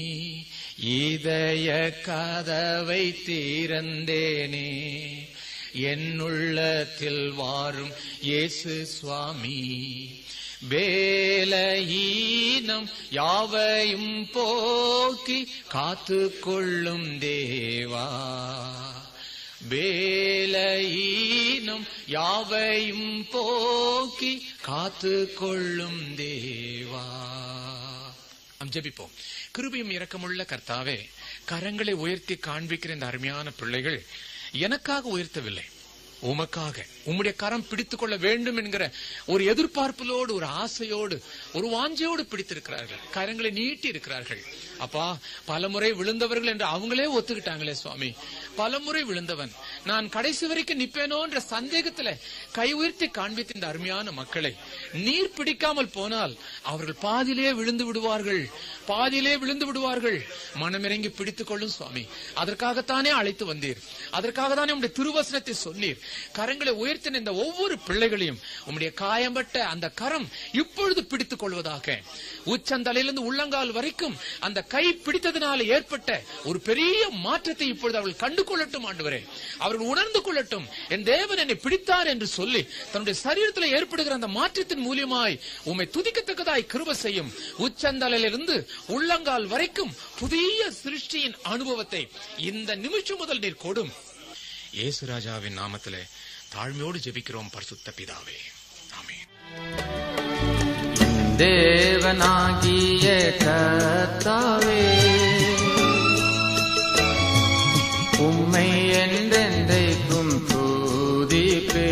S2: இதய கதவை தீரந்தேனே என்னுள்ளத்தில் வாரும் இயேசு சுவாமி வேலையீனம் யாவையும் போக்கி காத்து கொள்ளும் தேவா வேலையீனம் யாவையும் போக்கி காத்து கொள்ளும் தேவா நாம் ஜெபிப்போம் கிருபியும் இரக்கமுள்ள கர்த்தாவே கரங்களை உயர்த்தி காண்பிக்கிற இந்த அருமையான பிள்ளைகள் எனக்காக உயர்த்தவில்லை உமக்காக உம்முடைய கரம் பிடித்துக் கொள்ள வேண்டும் என்கிற ஒரு எதிர்பார்ப்பிலோடு ஒரு ஆசையோடு ஒரு வாஞ்சையோடு பிடித்திருக்கிறார்கள் கரங்களை நீட்டி இருக்கிறார்கள் அப்பா பலமுறை விழுந்தவர்கள் என்று அவங்களே ஒத்துக்கிட்டாங்களே சுவாமி பலமுறை விழுந்தவன் நான் கடைசி வரைக்கும் நிப்பேனோ என்ற சந்தேகத்துல கை உயர்த்தி காண்பித்த இந்த அருமையான மக்களை நீர் பிடிக்காமல் போனால் அவர்கள் பாதியிலே விழுந்து விடுவார்கள் பாதியிலே விழுந்து விடுவார்கள் மனமிறங்கி பிடித்துக் கொள்ளும் சுவாமி அதற்காகத்தானே அழைத்து வந்தீர் அதற்காக தானே உம்முடைய திருவசனத்தை சொன்னீர் கரங்களை உயர்த்தின இந்த ஒவ்வொரு பிள்ளைகளையும் உம்முடைய காயம்பட்ட அந்த கரம் இப்பொழுது பிடித்துக் கொள்வதாக உச்சந்தலையிலிருந்து உள்ளங்கால் வரைக்கும் அந்த கை பிடித்ததினால ஏற்பட்ட ஒரு பெரிய மாற்றத்தை இப்பொழுது அவர்கள் கண்டு கொள்ளட்டும் ஆண்டவரே அவர்கள் உணர்ந்து கொள்ளட்டும் என் தேவன் என்னை பிடித்தார் என்று சொல்லி தன்னுடைய சரீரத்தில் ஏற்படுகிற அந்த மாற்றத்தின் மூலியமாய் உம்மை துதிக்கத்தக்கதாய் கிருப செய்யும் உச்சந்தலையிலிருந்து உள்ளங்கால் வரைக்கும் புதிய சிருஷ்டியின் அனுபவத்தை இந்த நிமிஷம் முதல் நீர் கொடும் இயேசு ராஜாவின் நாமத்திலே தாழ்மையோடு ஜெபிக்கிறோம் பரிசுத்த பிதாவே ஆமென்
S1: தேவனாகிய கர்த்தாவே உம்மை என்றென்றைக்கும் துதிப்பே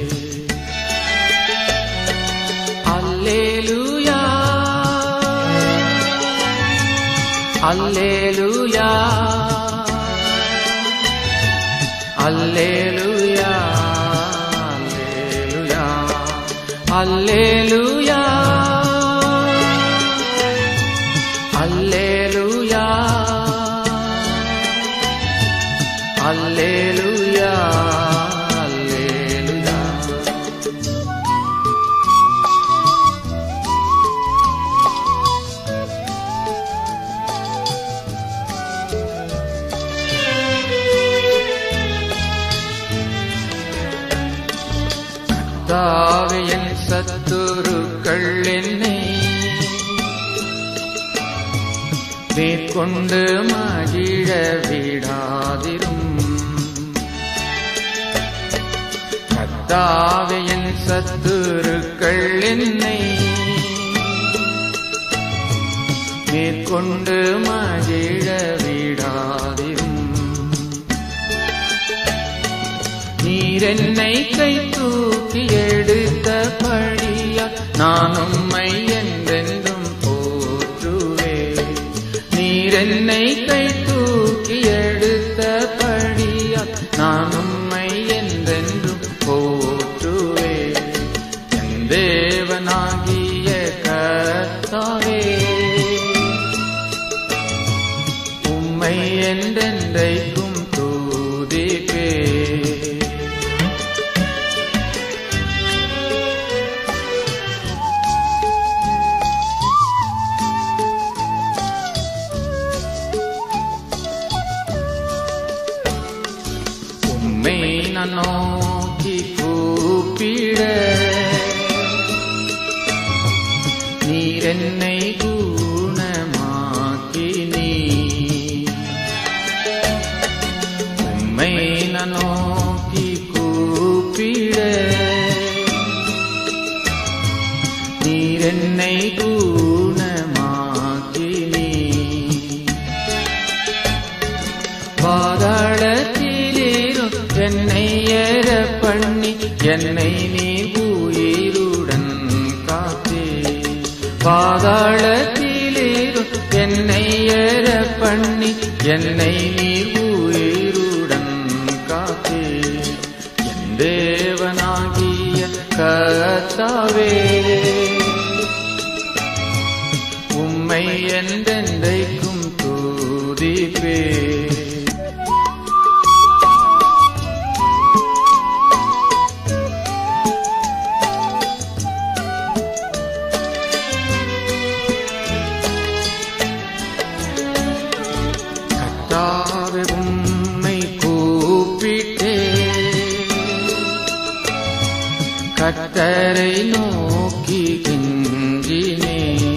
S1: அல்லேலூயா அல்லேலூயா அல்லேலூயா அல்லேலூயா அல்லேலூயா அல்லேலூயா அல்லேலூயா அல்லேலூயா தாவியன் சத்துருக்கள் என்னை மேற்கொண்டு மகிழ விடாதிரும் கத்தாவியன் சத்துருக்கள் என்னை மேற்கொண்டு மகிழ விடாதிரும் நீர் என்னை கை தூக்கி எடுத்த படியா நான் உம்மை என்றென்றும் போற்றுவே நீர் என்னை கை தூக்கி எடுத்த படியா நான் உம்மை என்றென்றும் போற்றுவே என் தேவனாகிய கர்த்தாவே உம்மை என்றென்றைக்கும் தூதிப்பே உம்மை நான் நோக்கி கூப்பிட நீர் என்னை குணமாக்கி நீ உம்மை நான் நோக்கி கூப்பிட நீர் என்னை குணமாக்கி நீ பாதாளத்திலேறும் என்னை ஏற பண்ணி என்னை நீ உயிருடன் காத்தே பாதாளத்திலேறும் என்னை ஏற பண்ணி என்னை நீ உயிருடன் காத்தே என் தேவனாகிய கர்த்தாவே உம்மை என்றென்றைக்கும் தூதிப்பே கர்த்தாவே உம்மை கூப்பிட்டே கர்த்தரை நோக்கி கெஞ்சினே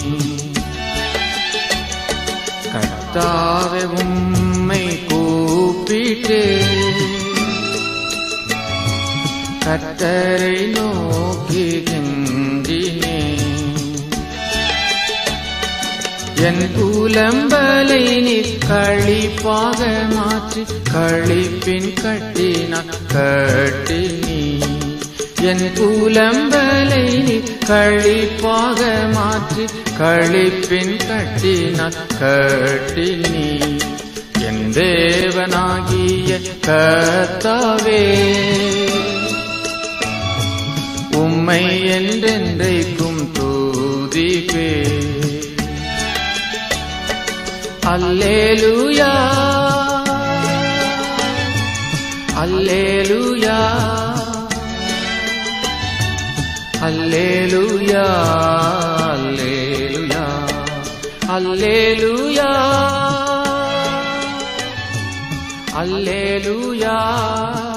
S1: கர்த்தாவே உம்மை கூப்பிட்டே கர்த்தரை நோக்கி கெஞ்சினே என் புலம்பலை நீ கழிப்பாக மாற்றி கழிப்பின் கட்டினான் கட்டி நீ என் புலம்பலை நீ கழிப்பாக மாற்றி கழிப்பின் கட்டினான் கட்டி நீ என் தேவனாகிய கர்த்தாவே உம்மை என்றென்றைக்கும் தூதிப்பே அல்லேலூயா அல்லேலூயா அல்லேலூயா அல்லேலூயா அல்லேலூயா அல்லேலூயா